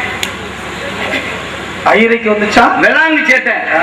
ஐயரைக்கு வந்துச்சா வெளாங்கு சேட்டை ஆ.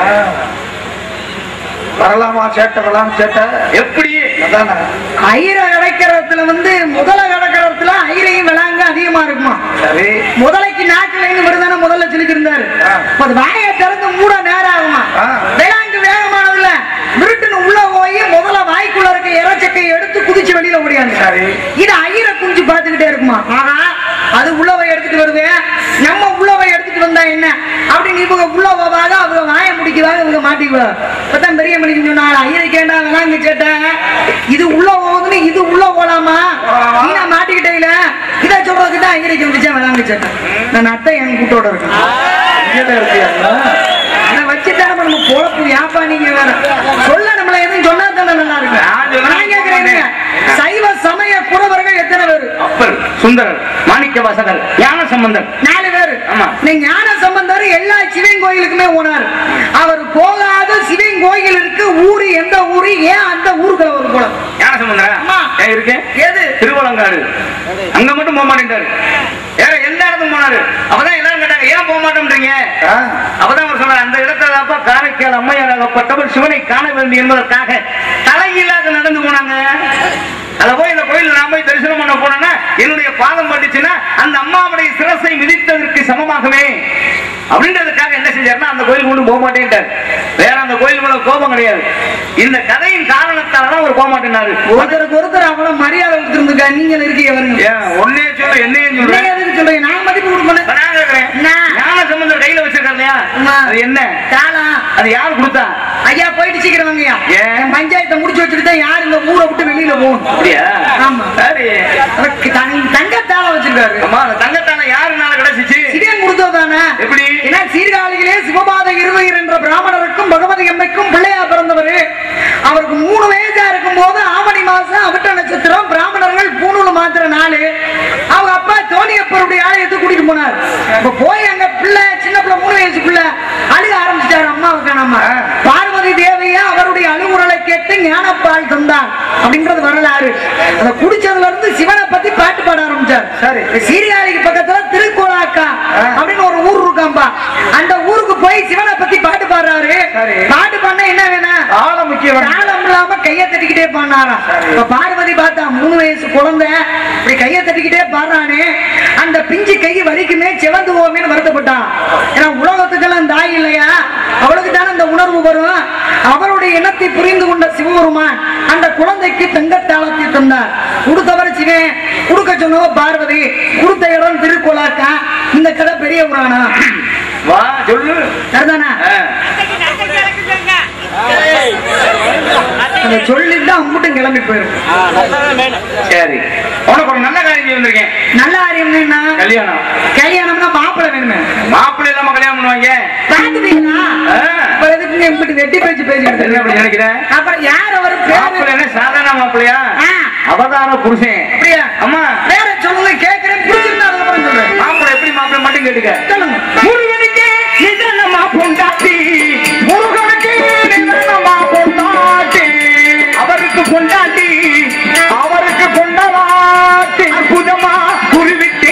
வரலாமா சேட்டை வரலாம் சேட்டை எப்படி அதானே ஐர கடக்கிறதுல வந்து முதல கடக்கிறதுல ஐரையும் விளாங்க அதிகமா இருக்குமா சரி முதலைக்கு நாட்டுல இருந்து வருதான முதல்ல சொல்லிக்கிருந்தாரு ஆ. இப்ப அது வாயை திறந்து மூட நேரம் ஆகுமா ஆ. விளாங்கு வேகமானதுல விருட்டுன்னு உள்ள போய் முதல்ல வாய்க்குள்ள இருக்க இறைச்சக்கை எடுத்து குதிச்சு வெளியில ஓடியாந்து சரி. இது ஐர குஞ்சு பாத்துக்கிட்டே இருக்குமா ஆனா அது உள்ளவை எடுத்துட்டு வருது நம்ம உள்ளவை எடுத்துட்டு வந்தா என்ன அப்படின்னு இவங்க உள்ள போவாங்க அவங்க வாயை முடிக்குவாங்க இவங்க மாட்டிக்குவாங்க இப்பதான் பெரிய மணிக்கு சொன்னாங்க ஐயரை கேட்டா விளாங்க கேட்டேன் இது உள்ள போகுதுன்னு இது உள்ள போலாமா போலாமா? நீ நான் மாட்டிக்கிட்டே இதை சொல்றதுக்கு தான் ஐயரைக்கு வந்துச்சேன் விளாங்க சேட்டேன் நான் அத்தை என் கூட்டோட இருக்கேன் இங்கதான் இருக்கியா அதை வச்சுதான் நம்ம நம்ம பொழப்பு யாப்பா நீங்க வேற சொல்ல நம்மள எதுவும் சொன்னா தானே நல்லா இருக்கு நான் சொல்ல நான் கேட்கிறேன் இருங்க. சைவ சமய குறவர்கள் எத்தனை பேரு அப்பர் சுந்தரர் மாணிக்க வாசகர் ஞான சம்பந்தர் நாலு பேரு ஆமா. இந்த ஞான சம்பந்தர் எல்லா சிவன் கோயிலுக்குமே போனார் அவர் போகாத சிவன் கோயில் இருக்கு ஊரு எந்த ஊரு ஏன் அந்த ஊருக்கு அவர் போல ஞான சம்பந்தரா ஆமா. ஏன் இருக்கேன் எது திருவலங்காடு அங்க மட்டும் போக மாட்டேன்டாரு வேற எந்த இடத்துக்கும் போனாரு அப்பதான் எல்லாரும் கேட்டாங்க ஏன் போக மாட்டோம்ன்றீங்க ஆ. அப்பதான் அவர் சொன்னார் அந்த இடத்துல அப்ப காரைக்கால் அம்மையாராகப்பட்டவர் சிவனை காண வேண்டும் என்பதற்காக தலையில்லாத நடந்து போனாங்க அத போய் இந்த கோயில் நான் போய் தரிசனம் பண்ண போனேன்னா என்னுடைய பாதம் பட்டுச்சுன்னா அந்த அம்மாவுடைய சிரசை மிதித்ததற்கு சமமாகவே அப்படின்றதுக்காக என்ன செஞ்சாருன்னா அந்த கோயிலுக்கு கொண்டு போக மாட்டேன்ட்டார் வேற அந்த கோயிலுக்குள்ள கோபம் கிடையாது இந்த கதையின் காரணத்தால தான் அவர் போக மாட்டேன்னாரு ஒருத்தருக்கு ஒருத்தர் அவ்வளவு மரியாதை கொடுத்துருந்துக்கா நீங்க இருக்கீங்க வருங்க ஏன் ஒன்னே சொல்ல என்னையும் நீங்க சொல்றேன் எதுக்கு சொல்றீங்க நான் மதிப்பு கொடுப்பேன் இப்ப நான் கேக்குறேன். என்ன? ஞான சம்பந்தர் கையில வச்சிருக்காரு இல்லையா ஆமா. அது என்ன காலம் அது யார் கொடுத்தா ஐயா போயிட்டு சீக்கிரம் வாங்கய்யா ஏன்? என் பஞ்சாயத்தை முடிச்சு வச்சுட்டு தான் யார் இந்த ஊரை விட்டு வெளியில போகணும் அப்படியா ஆமா. சரி அவருக்கு தங்க- தங்கத்தால வச்சிருக்காரு அம்மா அந்த தங்கத்தான யாருனால கிடைச்சிச்சு சிவன் கொடுத்ததானே எப்படி ஏன்னா சீர்காழியிலே சிவபாத இருவகர் என்ற பிராமணருக்கும் பகவதி அம்மைக்கும் பிள்ளையா பிறந்தவர் அவருக்கு மூணு வயசா இருக்கும் போது ஆவணி மாசம் அவிட்ட நட்சத்திரம் பிராமணர்கள் பூணூல் மாத்திர நாள் அவங்க அப்பா தோணியப்பருடைய ஆலயத்தை கூட்டிட்டு போனார் இப்ப போய் அங்க பிள்ளை சின்ன பிள்ளை மூணு வயசு பிள்ளை அழுக ஆரம்பிச்சிட்டாரு அம்மாவை காணாம பார்வதி தேவையா அவருடைய அழுகுரலை கேட்டு ஞானப்பால் தந்தார் அப்படின்றது வரலாறு அதை குடிச்சதுல இருந்து சிவனை பத்தி பாட்டு பாட ஆரம்பிச்சார் சரி. சீர்காழிக்கு பக்கத்துல திருக்கோளாக்கா அப்படின்னு ஒரு ஊர் இருக்காம்பா அந்த ஊருக்கு போய் சிவனை பத்தி பாட்டு பாடுறாரு சரி. பாட்டு பண்ண என்ன வேணும் ஆழம் முக்கியம் தாளம் இல்லாம கைய தட்டிக்கிட்டே பாடினாராம் இப்ப பார்வதி பார்த்தா மூணு வயசு குழந்தை இப்படி கைய தட்டிக்கிட்டே பாடுறானே அந்த பிஞ்சு கை வலிக்குமே சிவந்து போவேன்னு வருத்தப்பட்டான் ஏன்னா உலகத்துக்கெல்லாம் தாய் இல்லையா அவளுக்கு தானே அந்த உணர்வு வரும் அவருடைய எண்ணத்தை புரிந்து கொண்ட சிவபெருமான் அந்த குழந்தைக்கு தங்கத்தாளத்தை தந்தார் கொடுத்தவர் சிவன் கொடுக்க சொன்னவ பார்வதி கொடுத்த இடம் திருக்கோளாக்கா இந்த கதை பெரிய புராணம் வா சொல்லு சரிதானா ஆ. அதை சொல்லிட்டு அம்புட்டும் கிளம்பி போயிருக்கு சரி உனக்கு ஒரு நல்ல காரியம் வந்திருக்கேன் நல்ல காரியம் என்ன கல்யாணம் கல்யாணம்னா மாப்பிள்ளை வேணுமே மாப்பிள்ளை இல்லாம கல்யாணம் பண்ணுவாங்க பாத்துட்டீங்களா ஆ. அப்புறம் எதுக்குங்க இப்படி வெட்டி பேச்சு என்ன பேசிக்கிட்டு அப்படி நினைக்கிறேன் அப்புறம் யார் அவர் பேரு மாப்பிள்ளை என்ன சாதாரண மாப்பிள்ளையா ஆ. அவதார புருஷன் அப்படியா அம்மா வேற சொல்லுங்க கேக்குறேன் புரிஞ்சுருந்தா அதுக்கப்புறம் சொல்றேன் மாப்பிள்ளை எப்படி மாப்பிள்ளை மட்டும் கேட்டுக்க சொல்லுங்க முருகனுக்கு நிதனமா பொண்டாட்டி முருகனுக்கு நிதனமா பொண்டாட்டி அவருக்கு பொண்டாட்டி அவருக்கு பொண்டாட்டி அற்புதமா குருவிட்டு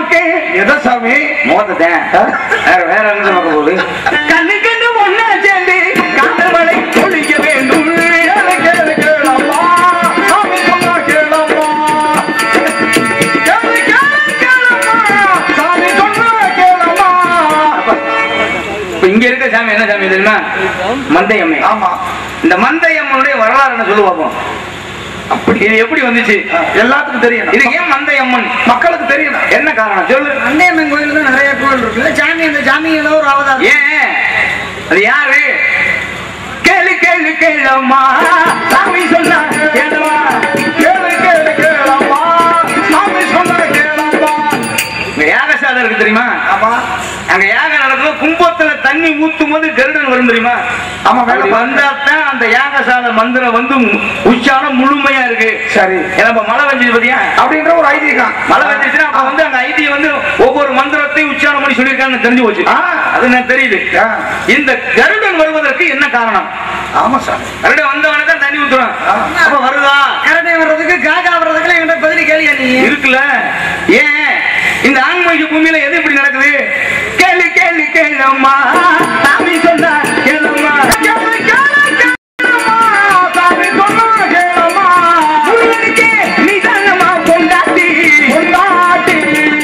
பார்க்க எதை சாமி மோதத்தேன் வேற வேற என்ன பார்க்க போகுது கண்ணு கண்ணு ஒண்ணா சேர்ந்து காதல் மழை பொழிய வேண்டும் கேளு, கேளு, கேளம்மா. சாமி சொன்னா கேளம்மா. கேளு, கேளு, கேளம்மா. சாமி சொன்னா கேளம்மா. இப்ப இங்க இருக்க சாமி என்ன சாமி தெரியுமா மந்தையம்மை ஆமா இந்த மந்தையம்மனுடைய வரலாறு என்ன சொல்லு பார்ப்போம் அப்படி இது எப்படி வந்துச்சு எல்லாத்துக்கும் தெரியணும் இது ஏன் மந்தையம்மன் மக்களுக்கு தெரியணும் என்ன காரணம் சொல்லு அண்டையம்மன் கோயில் தான் நிறைய கோயில் இருக்குல்ல சாமி அந்த சாமி ஏதோ ஒரு அவதாரம் ஏன் அது யாரு கேளு கேளு கேளம்மா சாமி சொன்னா கேளமா கேளு கேளு கேளம்மா சாமி சொன்னா கேளம்மா இங்க யாகசாலை இருக்கு தெரியுமா ஆமா அங்க யாகம் நடக்கும் கும்பத்துல தண்ணி ஊத்தும் போது கருடன் வரும் தெரியுமா ஆமா, வேலை அப்படி வந்தாத்தான் அந்த யாகசாலை மந்திரம் வந்து மு- உச்சாரம் முழுமையா இருக்கு சரி ஏன்னா இப்ப மழை பெஞ்சது பாத்தியா அப்படின்ற ஒரு ஐதீகம் மழை பெஞ்சிச்சுன்னா அப்ப வந்து அங்க ஐடியை வந்து ஒவ்வொரு மந்திரத்தையும் உச்சாரம் பண்ணி சொல்லியிருக்காங்கன்னு தெரிஞ்சு போச்சு ஆ. அது எனக்கு தெரியுது ஆ. இந்த கருடன் வருவதற்கு என்ன காரணம் ஆமா சாமி கருடன் வந்தவனே தான் தண்ணி ஊத்துறான் ஆ. அப்ப வருதா கரடை வர்றதுக்கு காக்கா வர்றதுக்கு என்கிட்ட பதில் கேளியா நீ இருக்குல்ல ஏன் இந்த ஆன்மீக பூமியில எது இப்படி நடக்குது கேளு கேளு கேளம்மா சாமி சொன்னா கேளம்மா கேளு, கேளு, கேளம்மா. சாமி சொன்னா கேளம்மா. முருகனுக்கே நிதானமா கொண்டாட்டி கொண்டாட்டி.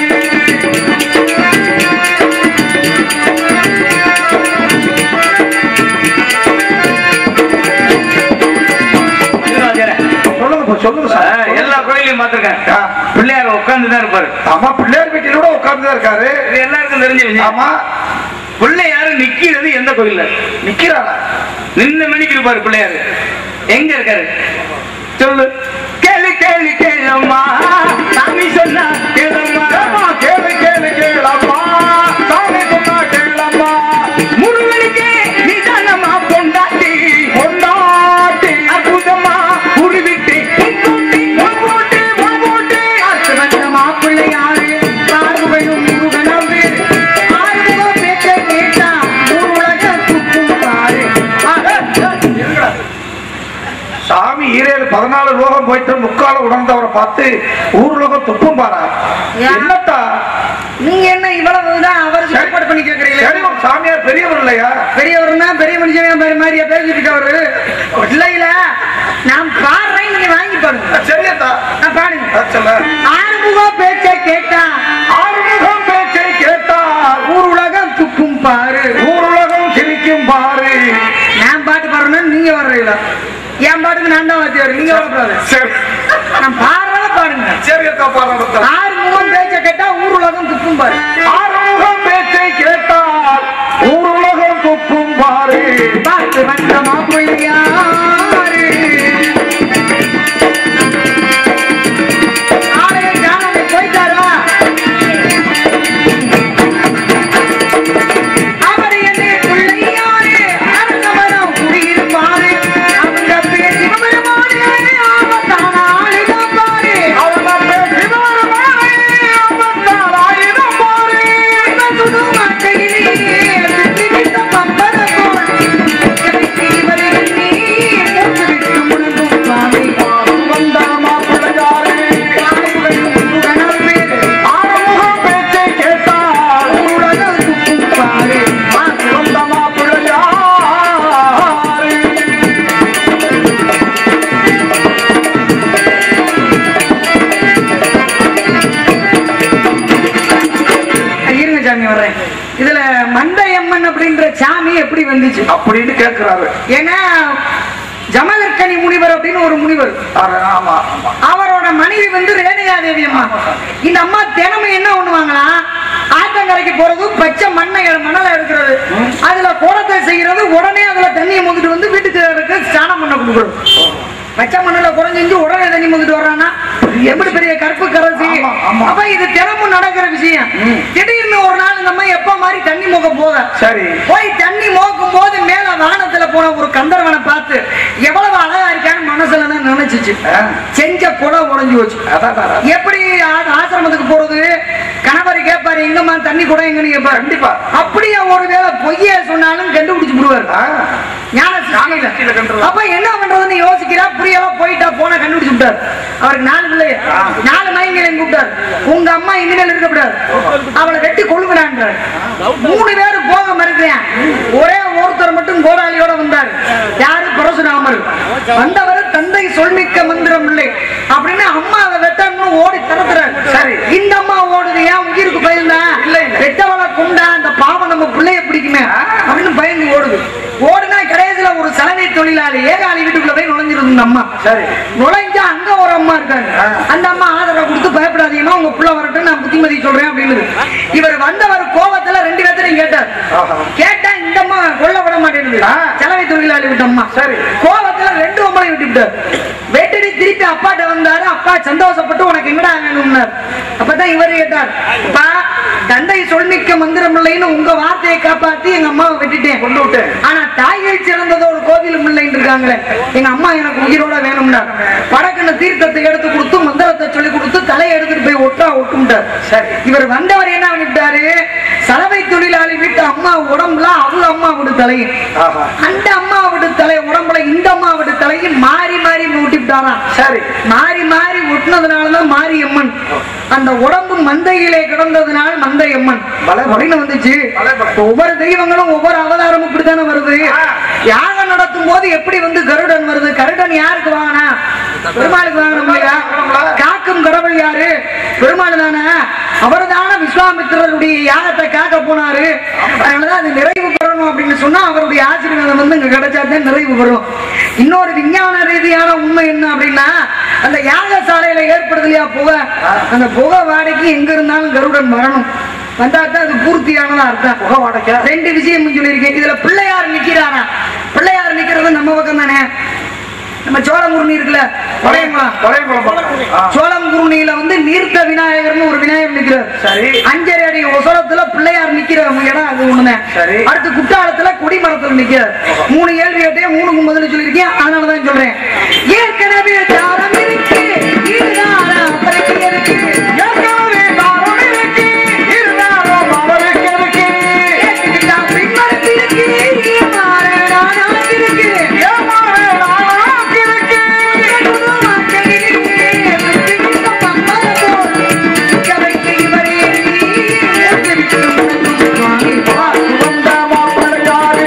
திருவாதிரை. சொல்லுங்க போ, சொல்லுங்க ஆ, சார் எல்லா கோயிலையும் பார்த்திருக்கேன் ஆ. பிள்ளையார் உட்கார்ந்து தான் இருப்பாரு ஆமா பிள்ளையார் வீட்டில கூட உட்கார்ந்து தான் இருக்காரு இது எல்லாருக்கும் தெரிஞ்ச விஷயம் ஆமா பிள்ளையாரு நிக்கிறது எந்த கோயில்ல நிக்கிறாரா நின்ன மணிக்கு இருப்பாரு பிள்ளையாரு எங்க இருக்காரு சொல்லு கேளு கேளு கேளம்மா சாமி சொன்னா கேளம்மா ஏம்மா, கேளு கேளு கேளம்மா சாமி சொன்னா கேளம்மா முருகனுக்கே நிதானமா கொண்டாட்டி கொண்டாட்டி அற்புதமா உருவிட்டு முன்கூட்டி முன்கூட்டி முன்கூட்டி பார்த்து வந்த மாப்பிள்ளை யாரு பார்வையும் முருகனவு ஆயிரம் பேச்சை கேட்டா ஊர் உலக துப்பும் பாரு இருங்கடா. சாமி ஈரேழு பதினாலு லோகம் போயிட்டு முக்கால உணர்ந்தவரை பார்த்து ஊர்லோகம் துப்பும் பாரா ஏன்? என்னத்தா நீங்க என்ன இவ்வளவுதான் அவர் ஏற்பாடு பண்ணி சரி கேக்குறீங்களே ஒரு சாமியார் பெரியவர் இல்லையா பெரியவர்னா பெரிய மனுஷன் மாதிரி மாதிரியா பேசிட்டு இருக்கவரு இல்ல இல்ல நான் பாடுறேன் நீங்க வாங்கி பாடுங்க சரியத்தா நான் பாடுங்க சொல்ல ஆறுமுக பேச்சை கேட்டா ஆறுமுகம் பேச்சை கேட்டால் ஊர் உலகம் துப்பும் பாரு ஊருலகம் சிரிக்கும் பாரு நான் பாட்டு பாடுறேன்னா நீங்க வர்றீங்களா என் பாட்டுக்கு நான் தான் வாத்தியார் நீங்க வரக்கூடாது சரி நான் பாடுறத பாடுங்க சரியத்தா பாருங்க ஆறுமுகம் பேச்சை கேட்டா ஊர் உலகம் துப்பும் பாரு ஆறுமுகம் பேச்சை கேட்டால் ஊருலகம் துப்பும் பாரு பாட்டு வந்த மாப்பிள்ளையாரு ஆலய ஜானகி போயிட்டாரா அவர் என்னை பிள்ளையாரு அரசமரம் குடியிருப்பாரு அவங்க பேர் சிவபெருமானே ஆபத்தான ஆளுதான் பாரு அவங்க பேசி வருமானே அமர்ந்தால் ஆயிரம் பாரு இவன் சுடும் மட்டையிலே சுற்றி விட்ட பம்பர போல் எவைக்கு இவரை எண்ணி மூச்சு விட்டு முழுங்கும் சுவாமி வந்தா மாப்பிள்ளையாரு ஆறுவரும் முருகனார் பேரு ஆறுமுகம் பேச்சை கேட்டால் உலகம் துப்பும் பாரு வந்த மாப்பிள்ளையாரு இருங்க சாமி வர்றேன் இதுல மண்டையம்மன் அப்படின்ற சாமி எப்படி வந்துச்சு அப்படின்னு கேட்கிறாரு ஏன்னா ஜமதர்கனி முனிவர் அப்படின்னு ஒரு முனிவர் அረ, ஆமா ஆமா அவரோட மனைவி வந்து ரேணுகா தேவி அம்மா இந்த அம்மா தினமும் என்ன பண்ணுவாங்களா ஆத்தங்கரைக்கு போறது பச்சை மண்ணை மணலை எடுக்கிறது அதுல குளத்தை செய்யறது உடனே அதுல தண்ணியை முந்துட்டு வந்து வீட்டுக்கு இருக்க ஸ்நானம் பண்ண கொடுக்குறது பச்சை மண்ணுல குறைஞ்சு உடனே தண்ணி முந்துட்டு வர்றான்னா எப்படி பெரிய கருப்பு கரசி ஆமா, ஆமா. அப்ப இது தினமும் நடக்கிற விஷயம் திடீர்னு ஒரு நாள் இந்த அம்மா எப்ப மாதிரி தண்ணி மோக்க போக சரி போய் தண்ணி மோக்கும் போது மேல வானத்துல போன ஒரு கந்தர்வனை பார்த்து எவ்வளவு அழகா இருக்கான்னு மனசுல தான் நினைச்சுச்சு ஆ. செஞ்ச குடம் உடைஞ்சு வச்சு அதான் அதான். எப்படி ஆ- ஆசிரமத்துக்கு போறது கணவர் கேட்பாரு எங்கம்மா தண்ணி கூட எங்கன்னு கேட்பாரு கண்டிப்பா. அப்படியே ஒருவேளை பொய்ய சொன்னாலும் கண்டுபிடிச்சு விடுவாரு ஆ, ஞான ஞான சிருஷ்டியில. சிருஷ்டியில கண்டுபிடி- அப்ப என்ன பண்றதுன்னு யோசிக்கிறா புரியவா போயிட்டா போன கண்டுபிடிச்சு விட்டாரு அவருக்கு நாலு பிள்ளைய நாலு மை சிவலிங்கலையும் கூப்பிட்டார் உங்க அம்மா இனிமேல் இருக்கக்கூடாது அவளை வெட்டி கொள்ளுகிறான்றார் மூணு பேரும் போக மறுக்கிறேன் ஒரே ஒருத்தர் மட்டும் கோடாலியோட வந்தார் யாரு பரசுராமர் வந்தவர் தந்தை சொல்மிக்க மந்திரம் இல்லை அப்படின்னு அம்மா அதை வெட்டணும் ஓடி திறத்துறாரு சரி. இந்த அம்மா ஓடுது ஏன் உயிருக்கு பயந்தா இல்ல, இல்ல. வெட்டவளை கொண்டா அந்த பாவம் நம்ம பிள்ளைய பிடிக்குமே அப்படின்னு பயந்து ஓடுது ஓடுனா கடைசியில ஒரு சலவை தொழிலாளி ஏகாலி வீட்டுக்குள்ள போய் நுழைஞ்சிருது இந்த அம்மா சரி நுழைஞ்சா அங்க ஒரு அம்மா இருக்காங்க ஆ. அந்த அம்மா ஆதரவு கொடுத்து பயப்படாதீங்கம்மா உங்க புள்ள வரட்டும் நான் புத்திமதி சொல்றேன் அப்படின்னு இவர் வந்தவர் கோபத்துல ரெண்டு பேர்த்தையும் கேட்டார் ஆஹா. கேட்டா இந்த அம்மா கொல்ல விட மாட்டேங்குது ஆ. சலவை தொழிலாளி விட்ட அம்மா சரி. கோபத்துல ரெண்டு அம்மாளையும் விட்டு விட்டார் வெட்டிட்டு திருப்பி அப்பாட்ட வந்தாரு அப்பா சந்தோஷப்பட்டு உனக்கு என்னடா வேணும்னார் அப்பதான் இவர் கேட்டார் அப்பா தந்தை சொல்மிக்க மந்திரம் இல்லைன்னு உங்க வார்த்தையை காப்பாத்தி எங்க அம்மாவை வெட்டிட்டேன் கொண்டு விட்டேன். ஆனா தாய்கள் சிறந்தது ஒரு கோவிலும் இல்லைன்னு இருக்காங்களே எங்க அம்மா எனக்கு உயிரோட வேணும்னா படக்குன்னு தீர்த்தத்தை எடுத்து கொடுத்து மந்திரத்தை சொல்லி கொடுத்து தலையை எடுத்துட்டு போய் ஒட்டா ஒட்டும்ட்டார் சரி. இவர் வந்தவர் என்ன பண்ணிட்டாரு சலவை தொழிலாளி வீட்டு அம்மா உடம்புல அவங்க அம்மா விடு தலையும் ஆஹா. அந்த அம்மா விடு தலை உடம்புல இந்த அம்மா விடு தலையும் மாறி மாறி ஊட்டிவிட்டாராம் சரி மாறி மாறி ஒட்டினதுனாலதான் மாரியம்மன் அந்த உடம்பு மந்தையிலே கிடந்ததுனால மந்தையம்மன் பலே பலே. அப்படின்னு வந்துச்சு பலே பலே. ஒவ்வொரு தெய்வங்களும் ஒவ்வொரு அவதாரமும் இப்படித்தானே வருது ஆ. யாகம் நடத்தும் போது எப்படி வந்து கருடன் வருது கருடன் யாருக்கு வாங்கினா பெருமாளுக்கு வாங்கணும் இல்லையா காக்கும் கடவுள் யாரு பெருமாள் தானே அவர் தானே விஸ்வாமித்திரருடைய யாகத்தை காக்க போனாரு அதனாலதான் அது நிறைவு பெறணும் அப்படின்னு சொன்னா அவருடைய ஆசீர்வாதம் வந்து இங்க கிடைச்சாதான் நிறைவு பெறும் இன்னொரு விஞ்ஞான ரீதியான உண்மை என்ன அப்படின்னா அந்த யாகசாலையில ஏற்படுது இல்லையா புகை அந்த புகை வாடைக்கு எங்க இருந்தாலும் கருடன் வரணும் வந்தா தான் அது பூர்த்தியானதா அர்த்தம் புகை வாடைக்கா ரெண்டு விஷயம் சொல்லியிருக்கேன் இதுல பிள்ளையார் நிக்கிறாரா பிள்ளையார் நிக்கிறது நம்ம பக்கம் தானே நம்ம சோழங்குருணி இருக்குல்ல பழையங்குளம் தொலைங்குளம் பக்கம். ஆ. சோழங்குருணியில வந்து நீர்த்த விநாயகர்னு ஒரு விநாயகர் நிக்கிறார் சரி. அஞ்சரை அடி ஒசரத்துல பிள்ளையார் நிக்கிற இடம் அது ஒண்ணுதான் சரி. அடுத்து குற்றாலத்துல கொடிமரத்துல நிக்கிறார் மூணு கேள்வி கேட்டேன் மூணுக்கு முதல்ல சொல்லியிருக்கேன் அதனாலதான் சொல்றேன் ஏற்கனவே தாரம் இருக்கு இதுதாரம் பிறகு இருக்கு ஏற்கனவே தாரம் இருக்கு, இருந்தாலும் அவருக்கு எதுக்கு? ஏத்துக்கிட்டா பின்மரத்து இருக்கு ஏமாற நானாக்கு இருக்கு ஏமாறு நானாக்கு இருக்கு. வந்த மாப்பிள்ளையாரே,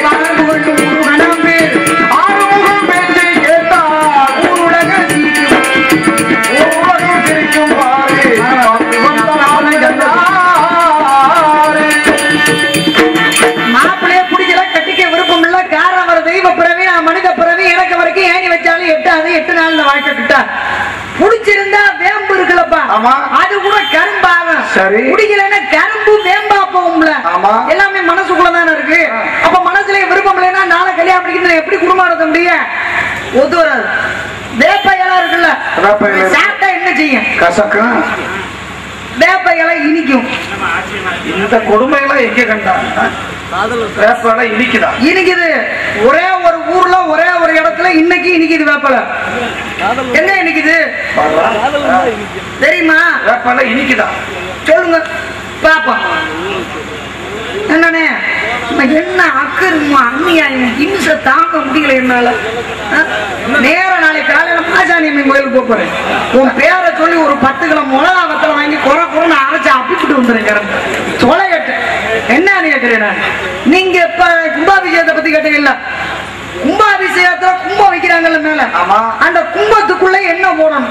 ஆறுமுகம் பேச்சை கேட்டால் ஊருலகம் ஊருலகம் சிரிக்கும் பாரு. வந்த மாப்பிள்ளையாரே. மாப்பிள்ளைய பிடிக்கல கட்டிக்க விருப்பம் இல்ல காரணம் வர தெய்வ பிறவி நான் மனித பிறவி எனக்கு வரைக்கும் ஏணி வச்சாலும் எட்டாது எட்டு நாள்ல வாழ்க்கை கிட்டா புடிச்சிருந்தா வேம்பு இருக்குல்லப்பா ஆமா. அது கூட கரும்பாகும் சரி. பிடிக்கலன்னா கரும்பு வேம்பா போகும்ல ஆமா. எல்லாமே மனசுக்குள்ள தானே இருக்கு அப்ப மனசுல விருப்பம் இல்லைன்னா நாளை கல்யாணம் பண்ணிக்கிட்டு எப்படி குடும்பம் நடத்த முடியும் ஒத்து வராது வேப்ப இலை இருக்குல்ல வேப்ப இலை. சாப்பிட்டா என்ன செய்யும் கசக்கும் வேப்ப இலை இனிக்கும் இந்த கொடுமையெல்லாம் எங்க கண்டாங்க வேப்பால இனிக்குதா இனிக்குது ஒரே ஒரு ஊர்ல ஒரே ஒரு இடத்துல இன்னைக்கு இனிக்குது வேப்பல எங்க இனிக்குது பாருடா. தெரியுமா வேப்பால இனிக்குதா சொல்லுங்க பாப்போம் என்னண்ணே நம்ம என்ன அக்கருமா அண்ணியாயும் இம்ச தாங்க முடியல என்னால ஆ? நேர நாளைக்கு காலையில மாசாணி அம்மன் கோயிலுக்கு போப் போறேன் உன் பேரை சொல்லி ஒரு பத்து கிலோ மிளகா வத்தல வாங்கி குறை குறைன்னு அரைச்சு அப்பிட்டு வந்துருங்க சொலையட்டு என்ன கேட்கிறேன் நான் நீங்க இப்ப கும்பாபிஷேகத்தை பத்தி கேட்டீங்கல்ல கும்பாபிஷேகத்துல கும்பம் வைக்கிறாங்கல்ல மேல ஆமா. அந்த கும்பத்துக்குள்ள என்ன போடணும்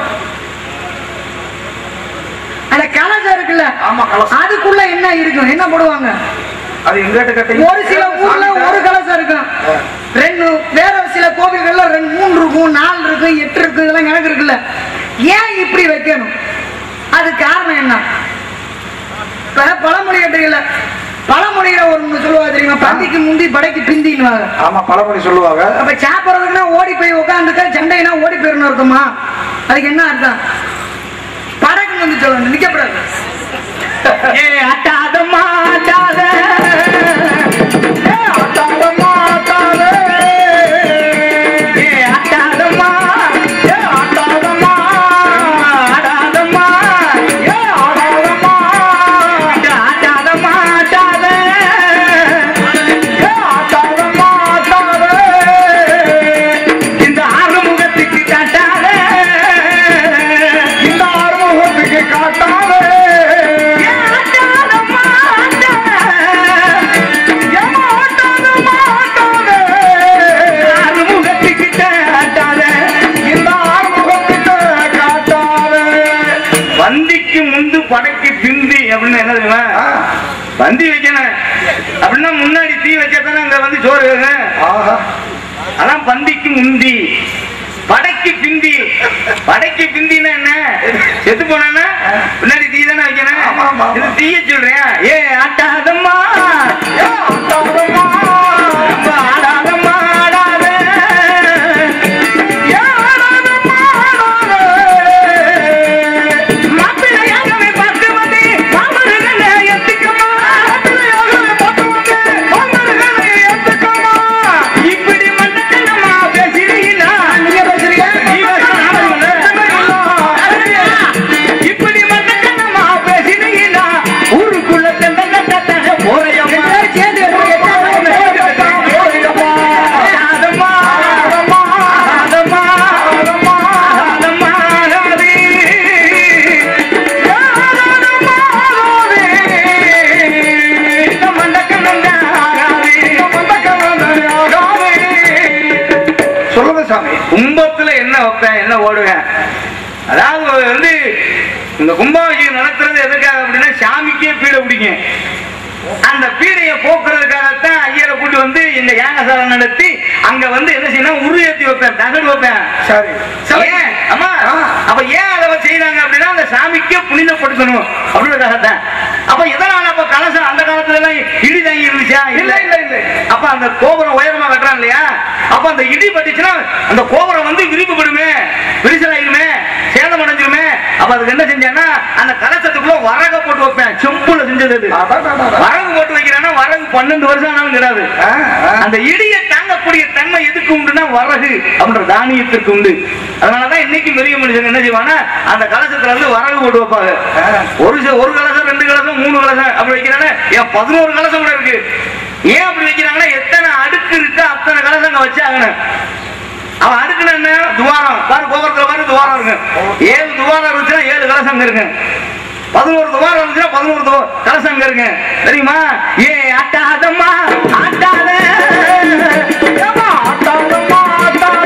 அந்த கலசம் இருக்குல்ல ஆமா, கலசம். அதுக்குள்ள என்ன இருக்கும் என்ன போடுவாங்க அது எங்கிட்ட கேட்டீங்க ஒரு சில ஊர்ல ஒரு கலசம் இருக்கும் ரெண்டு வேற சில கோவில்கள்ல ரெண்டு மூணு இருக்கும் நாலு இருக்கும் எட்டு இருக்கும் இதெல்லாம் கணக்கு இருக்குல்ல ஏன் இப்படி வைக்கணும் அது காரணம் என்ன இப்ப பழமொழி கேட்டீங்கல்ல பழமொழியில ஒரு சொல்லுவா தெரியுமா பந்திக்கு முந்தி படைக்கு பிந்தின்னுவாங்க ஆமா பழமொழி சொல்லுவாங்க அப்ப சாப்பிடுறதுக்குன்னா ஓடி போய் உட்காந்துக்க சண்டைனா ஓடி போயிடணும் அர்த்தமா அதுக்கு என்ன அர்த்தம் படக்குன்னு வந்து சொல்லணும் நிக்கப்படாது ஏ அட்டாதம்மா அட்டாத ஏ, ஆட்டாதம்மா, ஆட்டாதே. ஏ அட்டாதம்மா ஏ, ஆட்டாதம்மா. ஆடாதம்மா ஏ, ஆடாதம்மா. ஆட்டாதம்மா ஆட்டாத ஏ, ஆட்டாதம்மா, ஆட்டாதே. இந்த ஆறுமுகத்துக்கு காட்டாத இந்த ஆறுமுகத்துக்கு படைக்கு பிந்தி அப்படின்னு என்ன தெரியுமா ஆ, பந்தி வைக்கணும் அப்படின்னா முன்னாடி தீ வச்சா தானே அங்க வந்து சோறு வேகும் ஆஹா அதான் பந்திக்கு முந்தி படைக்கு பிந்தி படைக்கு பிந்தினா என்ன செத்து போனா பின்னாடி தீ தானே வைக்கணும் ஆமா, ஆமா, ஆமா. இது தீய சொல்றேன் ஏ ஆட்டாதம்மா ஏ, ஆட்டாதம்மா ரொம்ப ஆடாதம்மா ஆடாத ஏ, ஆடாதம்மா, ஆடாத. மாப்பிள்ளையாகவே பார்த்து வந்து மாமருகனை எத்துக்கம்மா. மாப்பிள்ளையாகவே பார்த்து வந்து மாமருகனை எத்துக்கம்மா. இப்படி மண்டக்கனமா பேசுறீங்களா? நீங்க பேசுறீங்க? நீ பேசுற, நான் பேசுறேன். இப்படி மண்டக்கனமா பேசுறீங்களா? ஊருக்குள்ள தந்தன தத்தன போறையம்மா. போறையம்மா. ஆதம்மா, ஆதம்மா, ஆதம்மா, ஆதம்மா, ஆதம்மா, ஆதே. சொல்லுங்க சாமி கும்பத்துல என்ன வைப்பேன் என்ன ஓடுவேன் அதாவது வந்து இந்த கும்பாபிஷேகம் நடத்துறது எதுக்காக அப்படின்னா சாமிக்கே பீடை பிடிக்கும் அந்த பீடையை போக்குறதுக்காகத்தான் ஐயரை கூட்டி வந்து இந்த யாகசாலை நடத்தி அங்க வந்து என்ன செய்யணும் உரு ஏத்தி வைப்பேன் தகடு வைப்பேன் சரி ஏன் அம்மா ஆ. அப்ப ஏன் அதை செய்யறாங்க அப்படின்னா அந்த சாமிக்கே புனிதப்படுத்தணும் அப்படின்றதுக்காகத்தான் அப்ப எதனால அப்ப கலசம் அந்த காலத்துல எல்லாம் இடி தாங்கி இருந்துச்சா இல்ல இல்ல இல்ல அப்ப அந்த கோபுரம் உயரமா கட்டுறான் இல்லையா அப்ப அந்த இடி பட்டுச்சுன்னா அந்த கோபுரம் வந்து விரிவுபடுமே விரிசலாயிருமே சேதம் அடைஞ்சிருமே அப்ப அதுக்கு என்ன செஞ்சேன்னா அந்த கலசத்துக்குள்ள வரக போட்டு வைப்பேன் செம்புல செஞ்சது அது அடடடடட. வரகு போட்டு வைக்கிறேன்னா வரகு பன்னெண்டு வருஷம் ஆனாலும் கிடாது ஆ, ஆ. அந்த இடியை தாங்கக்கூடிய தன்மை எதுக்கு உண்டுன்னா வரகு அப்படின்ற தானியத்திற்கு உண்டு அதனாலதான் இன்னைக்கு பெரிய மனுஷன் என்ன செய்வானா அந்த கலசத்துல இருந்து வரகு போட்டு வைப்பாங்க ஆ. ஒரு ச- ஒரு கலசம் ரெண்டு கலசம் மூணு கலசம் அப்படி வைக்கிறாங்க ஏன் பதினோரு கலசம் கூட இருக்கு ஏன் அப்படி வைக்கிறாங்கன்னா எத்தனை அடுக்கு இருக்கு அத்தனை கலசம் அங்க வச்சாகணும் அவன் அடுக்குன என்ன துவாரம் பாரு கோபுரத்துல பாரு துவாரம் இருக்கு ஏழு துவாரம் இருந்துச்சுன்னா ஏழு கலசம் அங்க இருக்கு பதினோரு துவாரம் இருந்துச்சுன்னா பதினோரு துவா- கலசம் அங்க இருக்கு தெரியுமா ஏ ஆட்டாதம்மா ஆட்டாத ஏம்மா, ஆட்டாதம்மா, ஆட்டாத.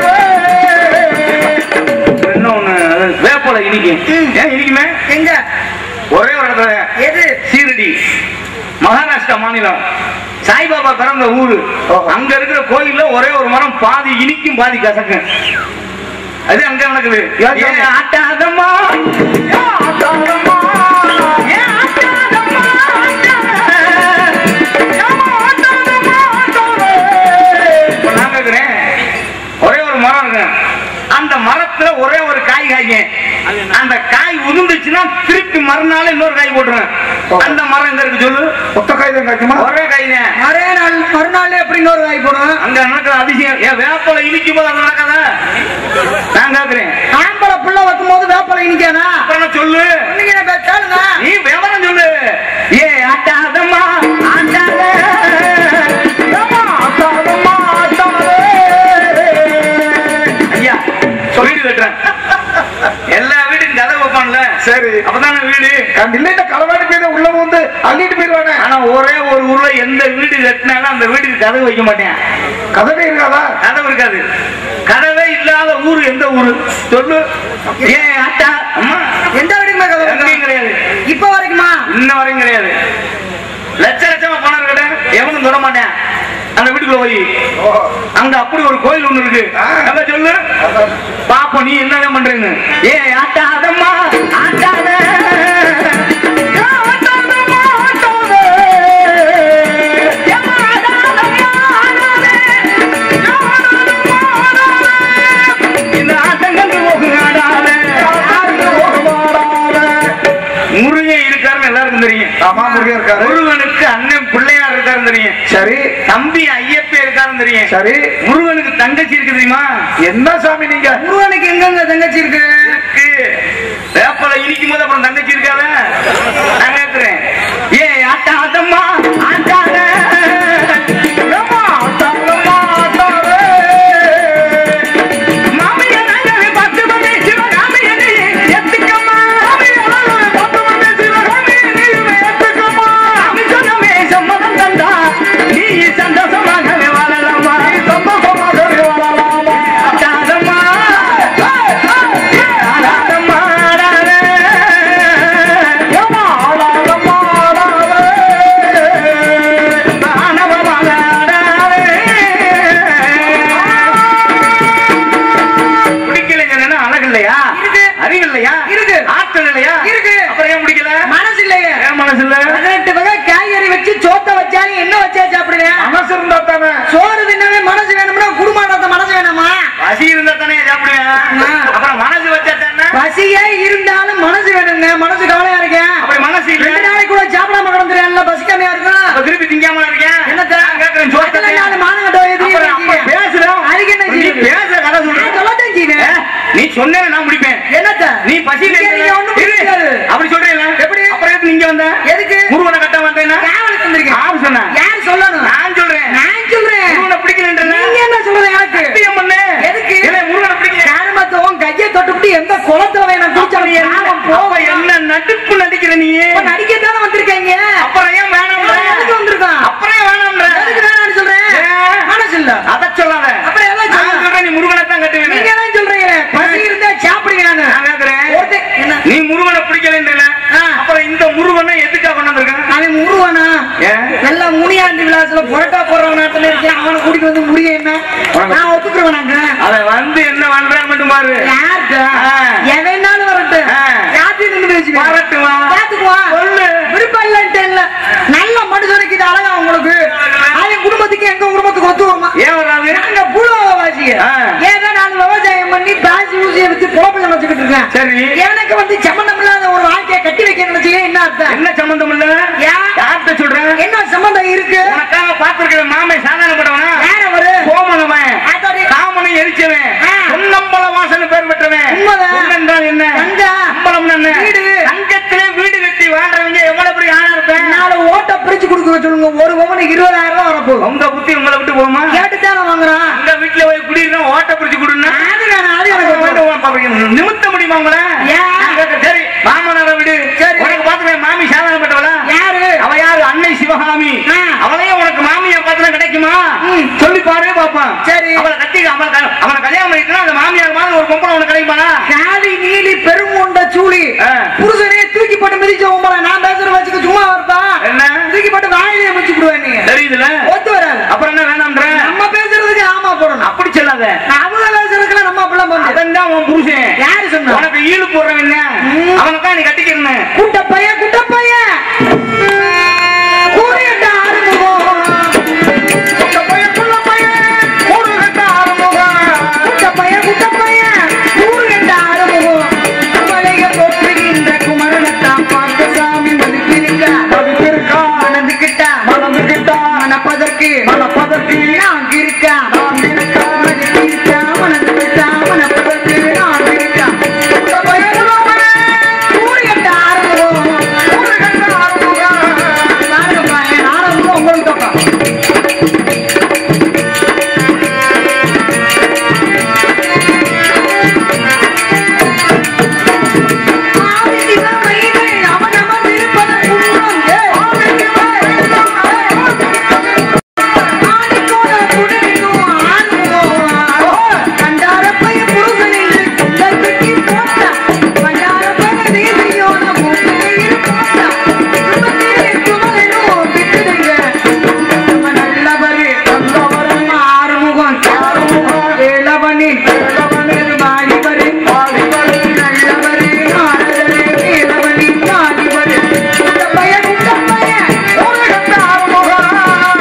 இன்னொன்னு அது வேப்பலை இனிக்கும் ஏன் இனிக்குமே எங்க ஒரே ஒரு இடத்துல எது சீரடி மகாராஷ்டிரா மாநிலம் சாய்பாபா பிறந்த ஊரு அங்க இருக்கிற கோயில்ல ஒரே ஒரு மரம் பாதி இனிக்கும் பாதி கசக்கும் அது அங்க நடக்குது ஏன் ஏன் ஆட்டாதம்மா ஏன் ஆட்டாதம்மா ஏன் ஆட்டாதம்மா ஆட்டாத? ஏம்மா ஆட்டாதம்மா, ஆட்டாத? இப்ப நான் கேக்குறேன் ஒரே ஒரு மரம் இருக்கு அந்த மரத்துல ஒரே ஒரு காய் காய்க்கும் அந்த காய் உதிர்ந்துச்சுன்னா திருப்பி மறுநாள் இன்னொரு காய் போட்டுருவேன் அந்த மரம் எங்க இருக்கு சொல்லு ஒத்த காகிதம் காய்க்குமா ஒரே காய் தான் மறே நாள் மறுநாள் எப்படி இன்னொரு வாய் போடும் அங்க நடக்கிற அதிசயம் ஏன் வேப்பலை இனிக்கும் போது அது நடக்காத நான் கேக்குறேன் ஆம்பளை புள்ள வைக்கும் போது வேப்பலை இனிக்கானா அப்புறம் என்ன சொல்லு நீங்க என்ன பேசாலுங்க நீ விவரம் சொல்லு ஏ ஆட்டாதம்மா ஆட்டாத ஏம்மா, ஆட்டாதம்மா, ஆட்டாத. ஐயா வீடு கட்டுறேன் எல்லா வீட்டுக்கும் கதை வைப்பான்ல சரி அப்பதானே வீடு கண் இல்லை இந்த களவாடி போய் உள்ள வந்து அள்ளிட்டு போயிடுவானே ஆனா ஒரே ஒரு ஊர்ல எந்த வீடு கட்டினாலும் அந்த வீட்டுக்கு கதவு வைக்க மாட்டேன் கதவே இருக்காதா கதவு இருக்காது கதவே இல்லாத ஊரு எந்த ஊரு சொல்லு ஏன் ஆட்டா அம்மா எந்த வீடுக்குமே கதை எங்கேயும் கிடையாது இப்ப வரைக்குமா இன்ன வரையும் கிடையாது லட்ச லட்சமா பணம் இருக்கட்ட எவனும் தொட மாட்டேன் அந்த வீட்டுக்குள்ள போய் ஓ, அங்க அப்படி ஒரு கோயில் ஒண்ணு இருக்கு ஆ. அங்க சொல்லு அதான். பாப்போம் நீ என்னதான் பண்றீங்க ஏ ஆட்டாதம்மா ஆட்டாத ஏ, ஆட்டாதம்மா, ஆட்டாத. ஏ, ஆடாதம்மா, ஆடாத. ஏ, ஆடாதம்மா, ஆடாத. இந்த ஆட்டங்கள் போகு ஆடாத முருகன் இருக்காருன்னு எல்லாருக்கும் தெரியும் ஆமா முருகன் இருக்காரு முருகனுக்கு அண்ணன் பிள்ளையார் இருக்காருன்னு தெரியும் சரி தம்பி ஐயப்பே இருக்காருன்னு தெரியும் சரி முருகனுக்கு தங்கச்சி இருக்கு தெரியுமா என்ன சாமி நீங்க முருகனுக்கு எங்கெங்க தங்கச்சி இருக்கு இருக்கு வேப்பலை இனிக்கும் போது அப்புறம் தங்கச்சி இருக்காத நான் கேட்கிறேன் ஏ ஆட்டாதம்மா ஆட்டாத ஏம்மா, ஆட்டாதம்மா, ஆட்டாத. மாமியார் பத்து மணி சிவகாமியை எத்துக்கம்மா மாமியார் பத்து மணி சிவகாமியை எத்துக்கம்மா அமிஷனமே சம்மதம் தந்தா நீ சந்தோஷமாகவே வாழலாமா நீ சந்தோஷமாகவே வாழலாமா ஆட்டாதம்மா ஏ, ஏ, ஏ. இல்லையா இருக்கு. ஆற்றல் இல்லையா இருக்கு. அப்புறம் ஏன் பிடிக்கல மனசு இல்லையே ஏன் மனசு இல்ல பதினெட்டு வகை காய்கறி வச்சு சோத்த வச்சாலும் என்ன வச்சா சாப்பிடுவேன் மனசு இருந்தா தானே சோறு தின்னவே மனசு வேணும்னா குடும்பத்தை மனசு வேணாமா பசி இருந்தா தானே சாப்பிடுவேன் ஆ. அப்புறம் மனசு வச்சா தானே பசியே இருந்தாலும் மனசு வேணுங்க மனசு கவலையா இருக்கேன் அப்படி மனசு இல்ல ரெண்டு நாளைக்கு கூட சாப்பிடாம கிடந்துருவேன்ல பசிக்காமையா இருக்கும் அப்ப திருப்பி திங்காம இருக்கேன் என்னத்த? நான் கேக்குறேன் சோத்தை அதுல நாலு மானங்கட்ட எதிரி அப்புறம் அப்ப இருக்கீங்க. பேசுறோம் அதுக்கு என்ன நீ செய்யுது? பேசுற கதை நான் சொல்றேன் சொல்லத்தான் செய்வேன். ஏ, நீ சொன்ன நான் முடிப்பேன் என்னத்த? நீ பசியில இங்க நீங்க இருந்தல. ஒண்ணும் இரு. முடியாது. அப்படி சொல்றீங்களா எப்படி? அப்புறம் எதுக்கு நீங்க வந்த எதுக்கு? முருகனை கட்ட வந்தேன்னா காவலுக்கு வந்திருக்கேன். யார் சொன்னா யார் சொல்லணும்? நான் சொல்றேன் நான் சொல்றேன். முருகனை பிடிக்கலன்றல நீங்க என்ன சொல்றது எனக்கு? சத்தியம் பண்ணு எதுக்கு? இல்ல முருகனை பிடிக்கல கருமத்தை உன் கையை தொட்டுப்புட்டு எந்த குளத்துல வேணா குளிச்சாலும் அப்ப என்ன பாவம் போவ போகும். என்ன நடிப்பு நடிக்கிற நீ இப்ப நடிக்கத்தானே வந்திருக்கீங்க. அப்புறம் ஏன் வேணாம்ன்ற அப்புறம் எதுக்கு வந்திருக்கோம்? அப்புறம் ஏன் வேணாம்ன்ற எதுக்கு வேணாம்னு சொல்றேன்? ஏன்? மனசு இல்ல. அத சொல்லாத அப்புறம் எதை சொல்ல? நான் சொல்றேன் நீ முருகனை தான் கட்டுவேன் நீங்க தான் சொல்றீங்க. பசி இருந்தா சாப்பிடுவேன் நான் கேக்குறேன் ஒருத்தன் என்ன? நீ முருகனை பிடிக்கலன்றல ஆ. அப்புறம் இந்த முருகனை எதுக்கா கொண்டு வந்திருக்கேன் அவன் முருகனா ஏன்? நல்ல முனியாண்டி விலாசல புரட்டா போடுறவன் நாட்டுல இருக்கேன் அவனை கூட்டிட்டு வந்து முடிய என்ன நான் ஒத்துக்குறவனாங்க அத வந்து என்ன பண்றேன் மட்டும் பாரு யார்கிட்ட ஆ. எவனாலும் வரட்டும் ஆ. யார்கிட்ட நின்று பேசுவேன் வரட்டுமா? பாத்துக்குவான் சொல்லு. விருப்பம் இல்லன்ட்டு இல்ல நல்ல மனுஷனுக்கு இது அழகா உங்களுக்கு அவன் குடும்பத்துக்கு எங்க குடும்பத்துக்கு ஒத்து வருமா ஏன் வராது நாங்க புழுவாசிய ஆ. ஏதோ நான் விவசாயம் பண்ணி பாசி ஊசியை வச்சு குழப்பம் சமைச்சுக்கிட்டு இருக்கேன் சரி எனக்கு வந்து சம்பந்தம் இல்லாத ஒரு வாழ்க்கையை கட்டி வைக்க நினைச்சீங்க என்ன அர்த்தம் என்ன சம்பந்தம் இல்ல ஏன்? யார்கிட்ட சொல்றேன் என்ன சம்பந்தம் இருக்கு உனக்காக பாத்துருக்கிற மாமை சாதாரணப்பட்டவனா யார் அவரு கோமனவன் ஆத்தாடி. காமனை எரிச்சவன் ஆ. பொன்னம்பல வாசனை பேர் பெற்றவன் உண்மைதான். பொன்னென்றால் என்ன தங்கம். அம்பலம் என்ன வீடு. தங்கத்திலே வீடு கட்டி வாழ்றவங்க எவ்வளவு பெரிய ஆளா இருப்பேன் நாலு ஓட்ட பிரிச்சு கொடுக்க சொல்லுங்க ஒரு பவனுக்கு இருபதாயிரம் ரூபாய் வரப்போகுது உங்க புத்தி உங்களை விட்டு போகுமா கேட்டுத்தானே வாங்குறான் உங்க வீட்டுல போய் குடியிருந்தா ஓட்ட பிடிச்சு கொடுன்னா அது வேணாம் அது எனக்கு ஒத்து. நிமித்த முடியுமா உங்களை ஏன்? நான் கேட்கிறேன், சரி மாமனார விடு சரி. உனக்கு பாத்துக்க மாமி சாதனப்பட்டவளா யாரு அவ யாரு அன்னை சிவகாமி ஆ. அவளையே உனக்கு மாமியா பார்த்தா கிடைக்குமா ம். சொல்லி பாரு பாப்பான் சரி. அவளை கட்டி அவளை க- அவனை கல்யாணம் பண்ணிட்டு அந்த மாமியார் மாதிரி ஒரு பொம்பளை உனக்கு கிடைக்குமா காலி நீலி பெருமுண்ட சூழி ஆ. புருஷனே தூக்கி போட்டு மிதிச்ச உங்களை நான் பேசுற வச்சுக்க சும்மா இருப்பா என்ன தூக்கி போட்டு வாயிலே வச்சு விடுவேன் நீங்க தெரியுதுல ஒத்து வராது அப்புறம் என்ன வேணாம்ன்ற நம்ம பேசுறதுக்கு ஆமா போடணும் அப்படி சொல்லாத அவங்க பேசுறதுக்குலாம் நம்ம அப்படிலாம் பண்ண அவன் தான் உன் புருஷன் யாரு சொன்னா உனக்கு ஈடு போடுறவன் என்ன ம். அவனை தான் நீ கட்டிக்கிறேன் குட்ட பையன் குட்ட பையன் கூறிட்ட ஆறுமுகம் குட்ட பையன் குட்ட பையன் கூறுகிட்ட பையன் கூறுகிட்ட ஆறுமுகம் குமலைய போற்றுகின்ற குமரனத்தான் பார்த்த சாமி மதிப்பிருக்கா மணந்துகிட்டா மணப்பதற்கு மனப்பதற்கு நான் இருக்கா நாம் இருக்கா மதிப்பிருக்கா மணந்துகிட்டா மணப்பதற்கு நான் இருக்கா குட்ட பையன் குட்ட பையன் கூறுகிட்ட ஆறுமுகம் ஊருகண்ட ஆறுமுகம். பாருங்க பையன் ஆரம்பம் உங்களுக்கு தப்பா ஊருகண்ட ஆறுமுகம்.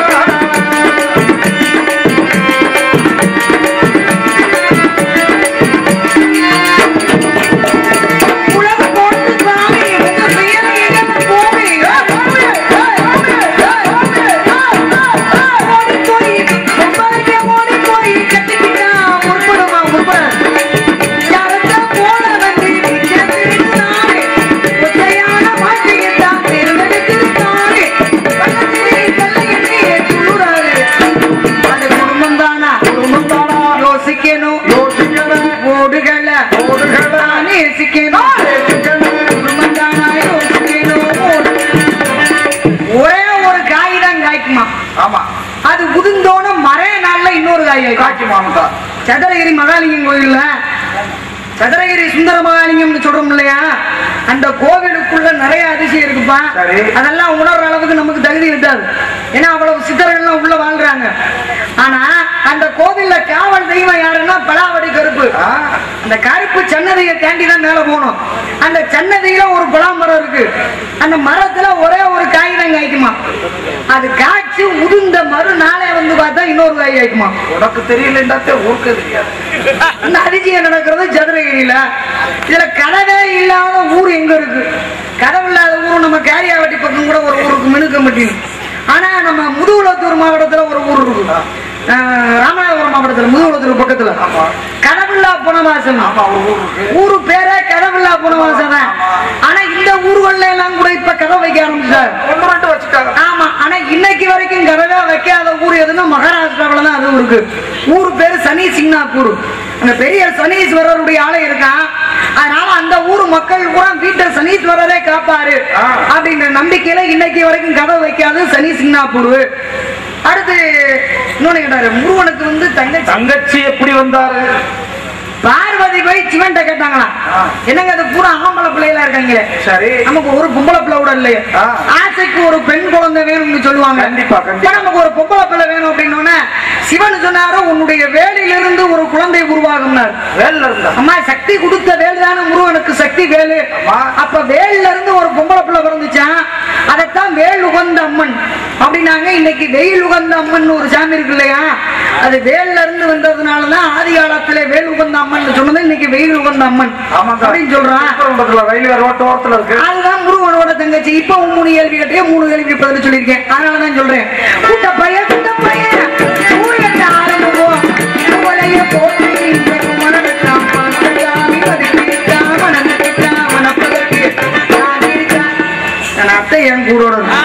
யோசிக்கணும் யோசிக்கணும், ஓடுகள ஓடுகள, நேசிக்கணும் குடும்பம்தானா யோசிக்கணும் ஓடு. ஒரே ஒரு காய் தான் காய்க்குமா ஆமா அது உதிர்ந்தோன மரே நாள்ல இன்னொரு காய் காய்க்கும் காட்சி மாமதா சதுரகிரி மகாலிங்கம் கோயில்ல சதுரகிரி சுந்தர மகாலிங்கம்னு சொல்றோம் இல்லையா அந்த கோவிலுக்குள்ள நிறைய அதிசயம் இருக்குப்பா சரி. அதெல்லாம் உணர்ற அளவுக்கு நமக்கு தகுதி இருக்காது ஏன்னா அவ்வளவு சித்தர்கள்லாம் உள்ள வாழ்றாங்க ஆனா அந்த கோவில்ல காவல் தெய்வம் யாருன்னா பலாவடி கருப்பு ஆ, அந்த கருப்பு சன்னதியை தாண்டி தான் மேல போகணும் அந்த சன்னதியில ஒரு பலாமரம் இருக்கு அந்த மரத்துல ஒரே ஒரு காய் தான் காய்க்குமா அது காய்ச்சி உதிர்ந்த மறுநாளே வந்து பார்த்தா இன்னொரு காய் காய்க்குமா உனக்கு தெரியலன்றாத்தே ஊருக்கு தெரியாது அந்த அதிசயம் நடக்கிறது சதுரகிரியில இதுல கதவே இல்லாத ஊர் எங்க இருக்கு கதவு இல்லாத ஊர் நம்ம கேரியாவட்டி பக்கம் கூட ஒரு ஊருக்கு மினுக்கம்பட்டி ஆனா நம்ம முதுகுளத்தூர் மாவட்டத்துல ஒரு ஊர் இருக்கு ஆஹ், ராமநாதபுரம் மாவட்டத்துல முதுகுளத்தூர் பக்கத்துல ஆமா. கதவில்லா புனவாசம் ஆமா ஒரு ஊர் இருக்கு ஊரு பேரே கதவில்லா புனவாசம் தான் ஆனா இந்த ஊர்கள்ல எல்லாம் கூட இப்ப கதை வைக்க ஆரம்பிச்சாரு ஒன்று ரெண்டு வச்சுட்டாங்க ஆமா ஆனா இன்னைக்கு வரைக்கும் கதவே வைக்காத ஊர் எதுன்னா மகாராஷ்டிராவில தான் அதுவும் இருக்கு ஊர் பேரு சனி சிங்னாப்பூர் அந்த பெரிய சனீஸ்வரருடைய ஆலயம் இருக்கான் அதனால அந்த ஊர் மக்கள் கூட வீட்டை சனீஸ்வரரே காப்பாரு ஆ. அப்படின்ற நம்பிக்கையில இன்னைக்கு வரைக்கும் கதவை வைக்காது சனி சிங்னாப்பூர் அடுத்து இன்னொன்னு கேட்டாரு முருகனுக்கு வந்து தங்கச்சி தங்கச்சி எப்படி வந்தாரு பார்வதி போய் சிவன்ட்ட கேட்டாங்களாம் ஆ. என்னங்க அது பூரா ஆம்பளை பிள்ளைகளா இருக்காங்களே சரி நமக்கு ஒரு பொம்பளை பிள்ளை கூட இல்லையே ஆ. ஆசைக்கு ஒரு பெண் குழந்தை வேணும்னு சொல்லுவாங்க கண்டிப்பா, கண்டிப்பா. இப்ப நமக்கு ஒரு பொம்பளை பிள்ளை வேணும் அப்படின்னோடனே சிவன் சொன்னாரு உன்னுடைய வேலிலிருந்து ஒரு குழந்தை உருவாகும்னார் வேல்ல இருந்தா அம்மா சக்தி கொடுத்த வேல் தானே முருகனுக்கு சக்தி வேலு ஆமா. அப்ப வேல்ல இருந்து ஒரு பொம்பளை பிள்ளை பிறந்துச்சான் அதைத்தான் வேல் உகந்த அம்மன் அப்படின்னாங்க இன்னைக்கு வெயில் உகந்த அம்மன் ஒரு சாமி இருக்கு இல்லையா அது வேல்ல இருந்து வந்ததுனாலதான் ஆதி காலத்துல வேல் உகந்த அம்மன் சொன்னது இன்னைக்கு வெயில் உகந்த அம்மன் ஆமாங்க அப்படின்னு சொல்றான் பக்கத்துல ரயில்வே ரோட்டு ஓரத்துல இருக்கு அதுதான் முருகனோட தங்கச்சி இப்ப உன் மூணு கேள்வி கேட்டே மூணு கேள்வி பதில் சொல்லியிருக்கேன் அதனாலதான் சொல்றேன் குட்ட பையன் குட்ட பையன் சூரியன் ஆரம்பம் உங்களைய போட்டு இந்த மனதுக்காம் பார்த்துக்காமி மதிப்பிட்டான் மனதுக்கிட்டான் மனப்பதற்கு நான் இருக்கேன். என் அத்தை என் கூடோட இருக்கு.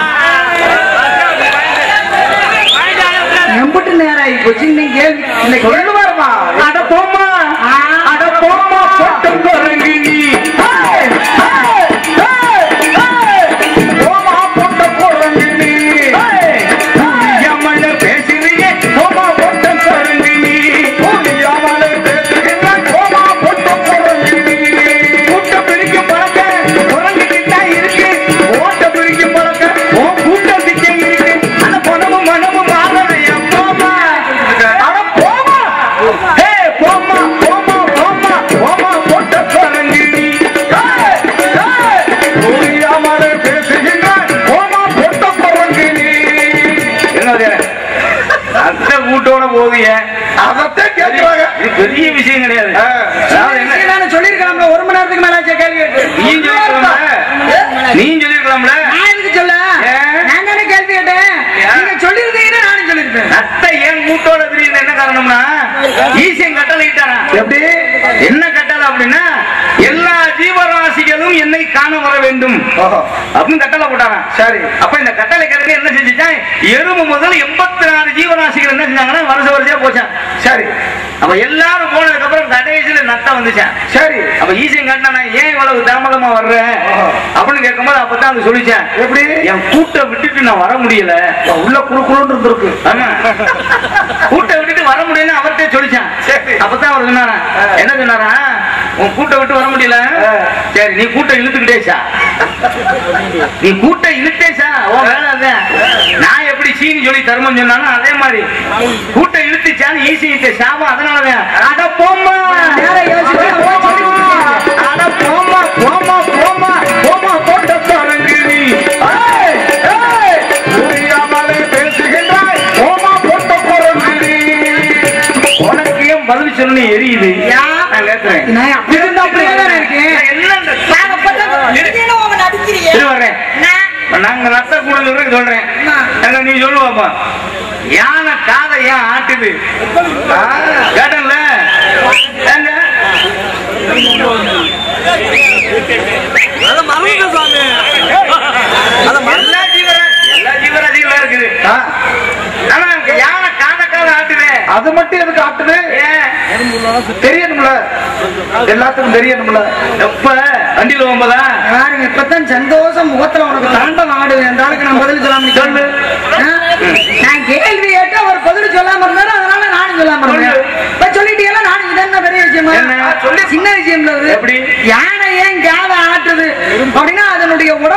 எம்புட்டு நேரம் ஆகி போச்சு இன்னைக்கு கேள்வி இன்னைக்கு சொல்லுவாருமா அட போம்மா ஆ. அட போம்மா பொட்டும் குரங்கு நீ ஏய், ஏய், ஏய், ஏய். போமா பொட்ட குரங்கு நீ புரியாமல பேசுறியே போமா பொட்ட குரங்கு நீ புரியாமலே பேசுகின்றாய், போமா பொட்டும் குரங்கு நீ. கூட்ட பிடிக்கும் பழக்க குரங்கு கிட்ட இருக்கு ஓட்ட பிடிக்கும் பழக்க ஓ கூட்டத்துக்கே இருக்கு அந்த பணமும் மனமும் மாறலையா போமா அட போமா ஹே போமா போமா போமா போமா பொட்ட குரங்கு நீ ஏய், ஏய். புரியாமலே பேசுகின்றாய், போமா பொட்டும் குரங்கு நீ. என்னது அத்தை கூட்டோட போவிய அதைத்தான் கேட்கிறாங்க. இது பெரிய விஷயம் கிடையாது ஆ. அதாவது என்ன நான் சொல்லியிருக்கலாம்ல ஒரு மணி நேரத்துக்கு மேல ஆச்சே கேள்வி கேட்டு நீ சொல்லிருக்கலாம்ல நீ சொல்லிருக்கலாம்ல நான் எதுக்கு சொல்ல ஏன்? நான் தானே கேள்வி கேட்டேன் ஏன்? நீங்க சொல்லியிருந்தீங்கன்னா நானும் சொல்லியிருப்பேன் அத்தை ஏன் கூட்டோட தெரியுது என்ன காரணம்னா ஈசியம் கட்டளை இட்டாராம் எப்படி என்ன கட்டளை அப்படின்னா எல்லா ஜீவராசிகளும் என்னை காண வர வேண்டும் ஓஹோ, அப்படின்னு கட்டளை போட்டாராம் சரி அப்ப இந்த கட்டளை கிழங்கு என்ன செஞ்சுட்டான் எறும்பு முதல் எண்பத்தி நாலு ஜீவராசிகள் என்ன செஞ்சாங்கன்னா வருஷ வருஷம் போச்சான் சரி அப்ப எல்லாரும் போனதுக்கு அப்புறம் கடைசியில நத்தம் வந்துச்சான் சரி அப்ப ஈசியம் கட்டினா ஏன் இவ்வளவு தாமதமா வர்ற ஆஹா. அப்படின்னு கேட்கும்போது அப்பதான் அது சொல்லிச்சேன் எப்படி என் கூட்ட விட்டுட்டு நான் வர முடியல உள்ள குழு குழுன்னு இருந்திருக்கு ஆமா கூட்ட விட்டுட்டு வர முடியலன்னு அவர்கிட்ட சொல்லிச்சான் சரி. அப்பதான் அவர் சொன்னாரா என்ன சொன்னாரா உன் கூட்ட விட்டு வர முடியல ஆ. சரி நீ கூட்ட இழுத்துக்கிட்டேச்சா நீ கூட்ட இழுத்தேச்சா உன் வேலை அதான் நான் எப்படி சீனி சொல்லி தர்மம் சொன்னானோ அதே மாதிரி கூட்ட இழுத்துச்சான்னு ஈசி சாபம் அதனாலதான் அட போம்மா நேரம் யோசிச்சு அட போம்மா போம்மா போம்மா போம்மா போட்ட தொடங்கு நீ ஏய், ஏய், புரியாமலே பேசுகின்றாய், போமா பொட்டும் குரங்கு நீ. உனக்கு ஏன் பதில் சொல்லணும் எரியுது யா. நான் கேட்கிறேன் நான் அப்படி இருந்தா அப்படியே தானே இருக்கேன் என்ன இந்த இரு வர்றேன். நாங்க நத்த கூட சொல்றேன் சொல்றேன் எங்க நீ சொல்லுவாப்பா யானை காதை ஏன் ஆட்டுது ஆ, கேட்டன்ல ஏங்க? எல்லா ஜீவரா எல்லா ஜீவராசிகளும் இருக்குது ஆ, ஆனா யானை காதை காதை ஆட்டுது அது மட்டும் எதுக்கு ஆட்டுது ஏன் தெரியணும்ல எல்லாத்துக்கும் தெரியணும்ல எப்ப வண்டியில போகும்போதா பாருங்க இப்பதான் சந்தோஷம் முகத்துல உனக்கு தாண்டம் ஆடுது அந்த ஆளுக்கு நான் பதில் சொல்லாம சொல்லு. ஆ? நான் கேள்வி கேட்டா ஒரு பதில் சொல்லாம இருந்தாரு அதனால நானும் சொல்லாம இருந்தேன் சொல்லு. இப்ப சொல்லிட்டீங்களா நானும் இது என்ன பெரிய விஷயமா என்ன? சொல்லி சின்ன விஷயம் இல்ல அது. எப்படி? யானை ஏன் காதை ஆட்டுது அப்படின்னா அதனுடைய உடல்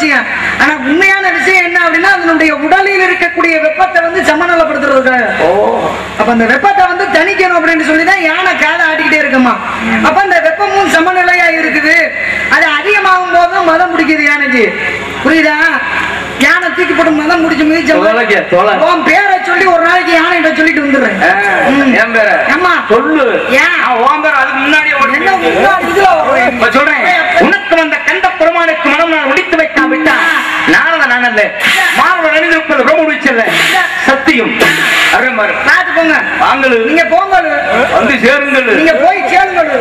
விஷயம் ஆனா உண்மையான விஷயம் என்ன அப்படின்னா அதனுடைய உடலில் இருக்கக்கூடிய வெப்பத்தை வந்து சமநிலைப்படுத்துறதுக்காக ஓ அப்ப அந்த வெப்பத்தை வந்து தணிக்கணும் அப்படின்னு சொல்லி தான் யானை காலை ஆட்டிக்கிட்டே இருக்குமா அப்ப அந்த வெப்பமும் சமநிலையா இருக்குது அது அதிகமாகும் போது மதம் பிடிக்குது யானைக்கு புரியுதா யானை தூக்கி போட்டு மதம் பிடிச்சு தோலைக்கு, தோலை. மிதிச்சு உன் பேரை சொல்லி ஒரு நாளைக்கு யானை சொல்லிட்டு வந்துடுறேன் ம். என் பேர ஆமா சொல்லு ஏன்? நான் உன் பேர அதுக்கு முன்னாடியே ஓடி என்ன முன்னாடி இதுல வர்றேன்? இப்ப சொல்றேன் உனக்கு வந்த கண்ட பெருமானுக்கு மனம் நான் முடித்து வைக்காவிட்டா நானத நான் அல்ல மாணவன் அணிந்திருப்பது பிரம்ம செல்ல சத்தியம் அருமாறு பார்த்து போங்க வாங்கலு நீங்க போங்கலு வந்து சேருங்கள் நீங்க போய் சேருங்கலு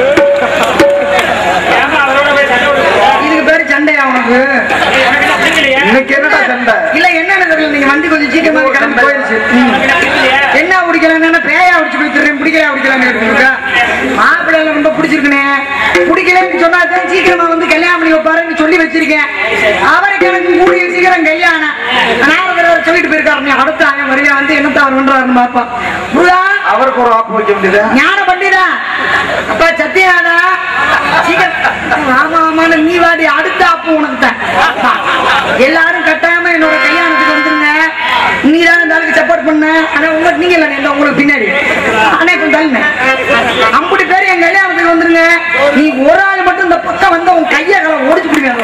இதுக்கு பேரு சண்டையா உனக்கு இன்னைக்கு என்னடா சண்டை இல்ல என்னன்னு தெரியல நீங்க வண்டி கொஞ்சம் சீக்கிரமா கிளம்பி போயிருச்சு ம். என்ன பிடிக்கலன்னா பேயா பிடிச்சு கொடுத்துறேன் பிடிக்கல பிடிக்கலன்னு மாப்பிள்ளை ரொம்ப பிடிச்சிருக்கனே பிடிக்கலன்னு சொன்னா தான் சீக்கிரமா வந்து கல்யாணம் பண்ணி வைப்பாருன்னு சொல்லி வச்சிருக்கேன் அவருக்கு எனக்கு கூடிய சீக்கிரம் கல்யாணம் நாரதர் சொல்லிட்டு போயிருக்காரு நீ அடுத்த ஆயம் வரையா வந்து என்னத்த அவர் பண்றாருன்னு பாப்பா முருகா அவருக்கு ஒரு ஆப்பு வைக்க வேண்டியதா ஞான பண்டிதா அப்பா சத்தியாதா சீக்கிரம் ஆமா ஆமான்னு நீ வாடி அடுத்த ஆப்பு உனக்கு தான் அப்பா, எல்லாரும் கட்டாயமா என்னோட கல்யாணத்துக்கு வந்துருங்க நீ தான் இந்த ஆளுக்கு சப்போர்ட் பண்ண ஆனா உங்க நீங்க இல்ல இந்த உங்களுக்கு பின்னாடி ஆனா கொஞ்சம் தள்ளுங்க அம்புடி பேர் என் கல்யாணத்துக்கு வந்துருங்க நீ ஒரு ஆள் மட்டும் இந்த பக்கம் வந்து உன் கையை காலை ஒடிச்சு பிடிக்காது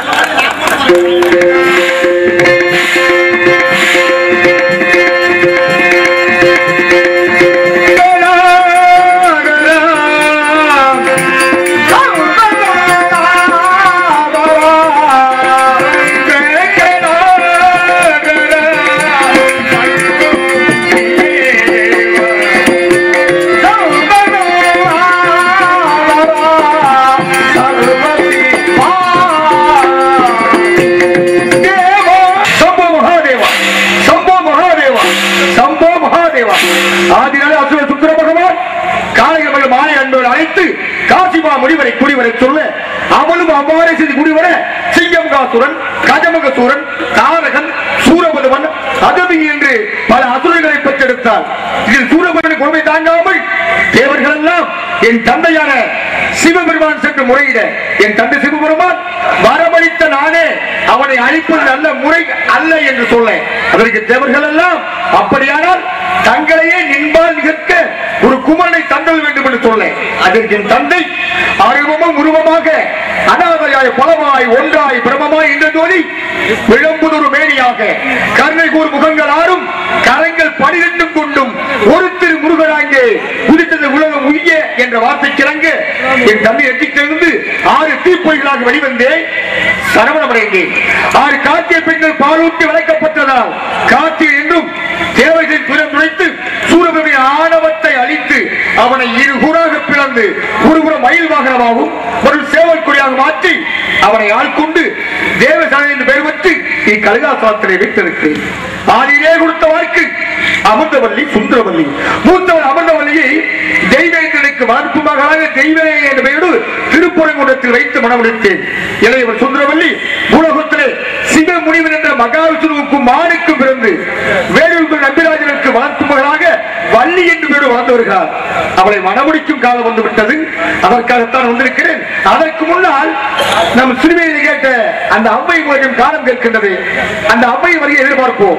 சம்போ மகாதேவா சம்போ மகாதேவா சம்போ மகாதேவா ஆதினால அசுர சுந்தர பகவான் காலையில் மாலை அன்போடு அழைத்து காசிமா முனிவரை குடிவரை சொல்ல அவனும் அவ்வாறே செய்து குடிவர சிங்கம்காசுரன் கஜமகசூரன் தாரகன் சூரபதுவன் அதவி என்று பல அசுரர்களை பெற்றெடுத்தார் இதில் சூரபதன் கொடுமை தாங்காமல் தேவர்கள் எல்லாம் என் தந்தையான சிவபெருமான் சென்று முறையிட என் தந்தை சிவபெருமான் வரமளித்த நானே அவனை அழிப்பது நல்ல முறை அல்ல என்று சொல்ல அதற்கு தேவர்கள் எல்லாம் அப்படியானால் தங்களையே நின்பால் நிகழ்க்க ஒரு குமரனை தந்தல் வேண்டும் என்று சொல்ல அதற்கு என் தந்தை அருவமும் உருவமாக அனாதையாய் பலமாய் ஒன்றாய் பிரமமாய் என்ற ஜோதி விளம்புதொரு மேனியாக கருணை கூர் முகங்கள் ஆறும் கரங்கள் பனிரெண்டும் கொண்டும் ஒரு திரு முருகனாங்கே உதித்தது உலகம் உய்ய என்ற வார்த்தை கிளங்க என் தம்பி எட்டிக்கிலிருந்து ஆறு தீப்பொய்களாக வெளிவந்தேன் சரவணமடைந்தேன் ஆறு காத்திய பெண்கள் பாலூட்டி வளர்க்கப்பட்டதால் காத்திய என்றும் தேவைகளின் துரம் துடைத்து சூரபுரின் ஆணவத்தை அழித்து அவனை இரு கூறாக பிளந்து ஒருபுறம் மயில் வாகனமாகவும் ஒரு சேவல் கொடியாக மாற்றி அவனை ஆட்கொண்டு தேவசாலை என்று பெயர் பெற்று இக்கலிகாசாத்திரை வைத்திருக்கிறேன் ஆதியிலே கொடுத்த வாக்கு அமிர்தவல்லி சுந்தரவல்லி மூத்தவன் அமிர்தவல்லியை தெய்வேந்திரனுக்கு வளர்ப்பு மகளாக தெய்வனே என்ற பெயரோடு திருப்புறங்குடத்தில் வைத்து மனமுடித்தேன் இளையவர் சுந்தரவல்லி உலகத்திலே சிவ முனிவன் என்ற மகாவிஷ்ணுவுக்கு மானுக்கு பிறந்து வேலூர் நம்பிராஜனுக்கு வளர்ப்பு மகளாக வள்ளி என்று பேரு வளர்ந்து வருகிறார் அவளை மனமுடிக்கும் காலம் வந்து விட்டது அதற்காகத்தான் வந்திருக்கிறேன் அதற்கு முன்னால் நம் சிறுமையில் கேட்ட அந்த அவ்வை முறையும் காலம் கேட்கின்றது அந்த அவ்வை வரையை எதிர்பார்ப்போம்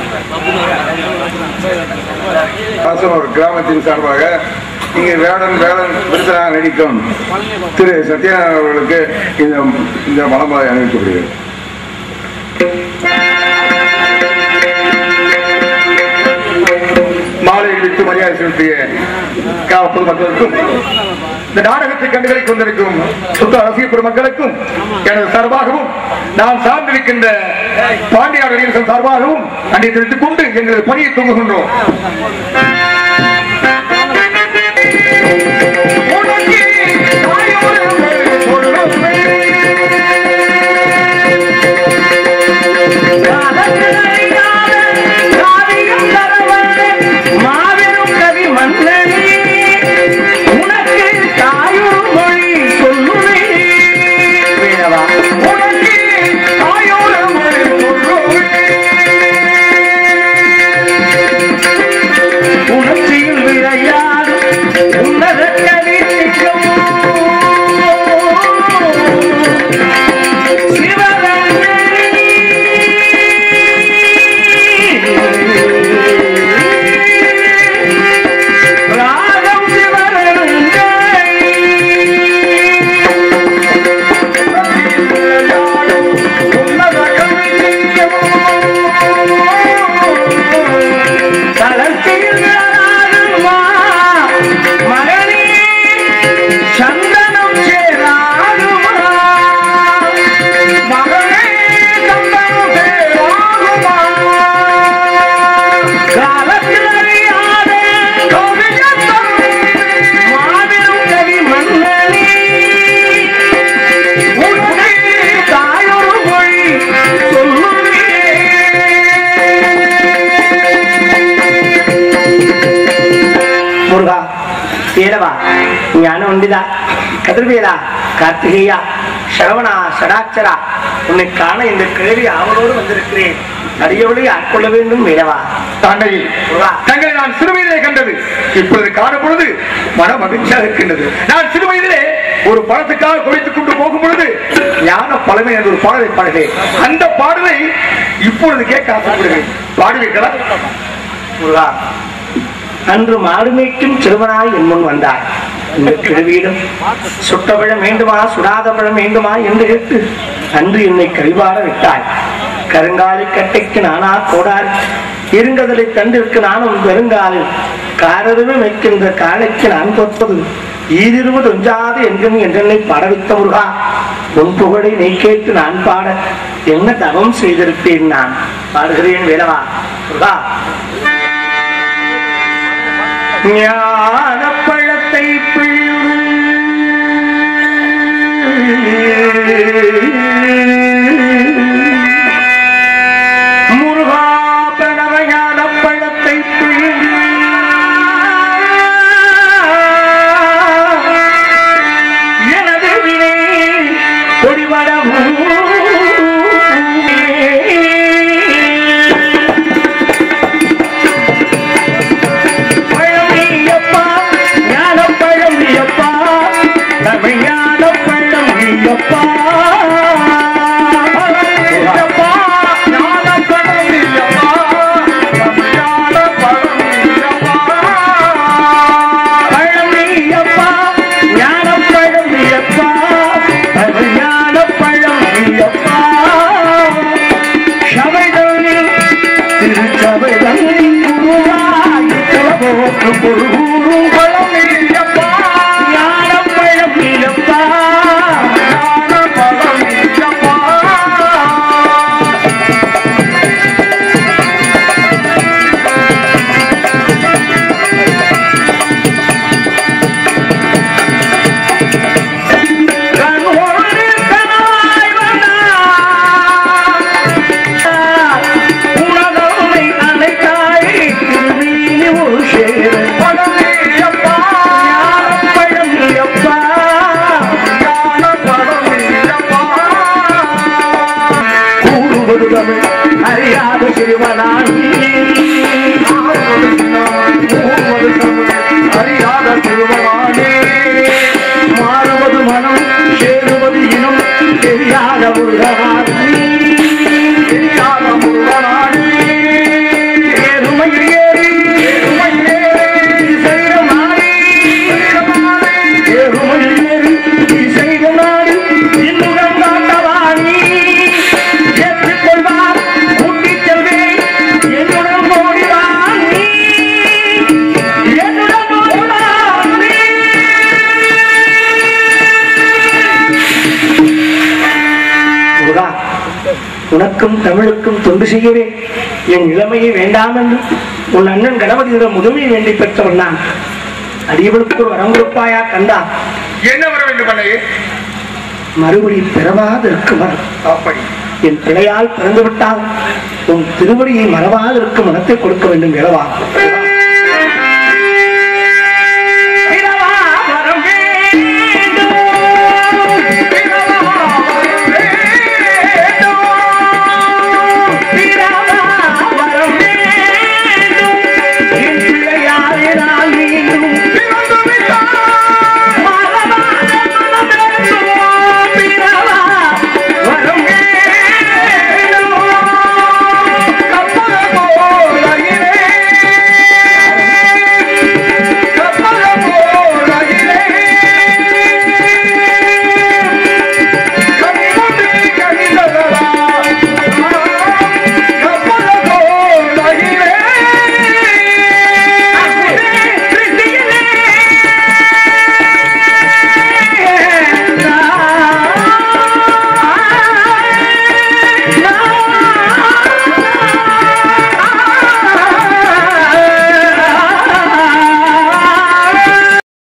ஒரு கிராமத்தின் சார்பாக இங்கே வேடன் வேடன் விருத்தனாக நடிக்கும் திரு சத்யநாராயணன் அவர்களுக்கு இந்த இந்த மலமாலை அணிவிக்கப்படுகிறது மாலை விட்டு மரியாதை செலுத்திய காவ பொதுமக்களுக்கும் இந்த நாடகத்தை கண்டுகளை கொண்டிருக்கும் சுத்த ரசிக பெருமக்களுக்கும் எனது சார்பாகவும் நான் சார்ந்திருக்கின்ற பாண்டியார் அணியரசன் சார்பாகவும் நன்றி தெரிவித்துக் கொண்டு எங்களது பணியை துவங்குகின்றோம் மாபெரும் கவி மன்னனே உனக்கு தாயூர் மொழி சொல்லுவேன் வேணவா உனக்கு தாயூர் மொழி சொல்லுவேன் உனக்கு வேலவா ஞான உண்டிதா கதிர்வேலா கார்த்திகேயா சரவணா சடாச்சரா உன்னை காண இந்த கேள்வி அவளோடு வந்திருக்கிறேன் அடியவளை ஆட்கொள்ள வேண்டும் வேலவா தாண்டையில் வா. தங்களை நான் சிறுவயதிலே கண்டது இப்பொழுது காணும் பொழுது மன மகிழ்ச்சியாக இருக்கின்றது நான் சிறுவயதிலே ஒரு படத்துக்காக குறைத்துக் கொண்டு போகும் பொழுது ஞான பழமை என்ற ஒரு பாடலை பாடுகிறேன் அந்த பாடலை இப்பொழுது கேட்க ஆசைப்படுகிறேன் பாடுவீர்களா முருகா அன்று மாடு மேய்க்கும் சிறுவனாய் என் முன் வந்தாய் இந்த கிழவியிடம் சுட்ட பழம் வேண்டுமா சுடாத பழம் வேண்டுமா என்று கேட்டு அன்று என்னை கழிவாட விட்டாய் கருங்காலி கட்டைக்கு நானா கோடாரி இருங்கதலை தண்டிற்கு நானும் பெருங்காலில் காரருவு வைக்கின்ற காலைக்கு நான் தொற்பது ஈதிருவது ஒஞ்சாது என்கும் என்றென்னை பாடவித்த முருகா உன் புகழை நீ கேட்டு நான் பாட என்ன தவம் செய்திருப்பேன் நான் பாடுகிறேன் வேலவா முருகா ஞான பழத்தை முருகா பிரணவ ஞான பழத்தை எனது வினை பொடிவடமும் பழமியப்பா ஞானப்பழம் ஐயப்பா தமிழ் ஞானப்பழம் ஐயப்பா ஐயப்பா ஞானப்பழம் ஐயப்பா தமிழ் ஞானப்பழம் ஐயப்பா பழமியப்பா ஞானப்பழம் ஐயப்பா தமிழ் ஞானப்பழம் ஐயப்பா சபைதனில் திருச்சபைதனில் குருவாய் போக்கு பொருளும் பழமியப்பா ஞானப்பழம் ஐயப்பா ஞானப்பழம் ஐயப்பா கண்கொண்டு கனாய் வந்தாய். உலகத்தை அழைத்தாய் திரும்பி ஒரு சேர பழமையப்பா ஞானப்பழமையப்பா ஞானப்பழமையப்பா கூறுவது தமிழ் அறியாத சிறுவனாய் கூறுவது தமிழ் அறியாத சிறுவனானே மாறுவது மனம் சேருவது இனம் தெரியாத முருகனானே தெரியாத முருகனானே எருமையில் ஏறி எருமையில் ஏறி செய்த மாறி எருமையில் ஏறி செய்த நாடி இன்னும் காட்டவாணி ஏற்றுக்கொள்வார் கூட்டிச் செல்வேன் என்னுடன் ஓடிவான் நீ என்னுடன் ஓடிவான் நீ முருகா உனக்கும் தமிழுக்கும் தொண்டு செய்யவே என் இளமையை வேண்டாம் என்று உன் அண்ணன் கணபதியிடம் முதுமையை வேண்டி பெற்றவன் நான் அடியவளுக்கு ஒரு வரம் கொடுப்பாயா கண்டா என்ன வர வேண்டும் அண்ணையே மறுபடி பிறவாதிருக்கும் வரம் அப்படி என் பிள்ளையால் பிறந்து விட்டால் உன் திருவடியை மறவாதிருக்கும் மனத்தை கொடுக்க வேண்டும் விளவா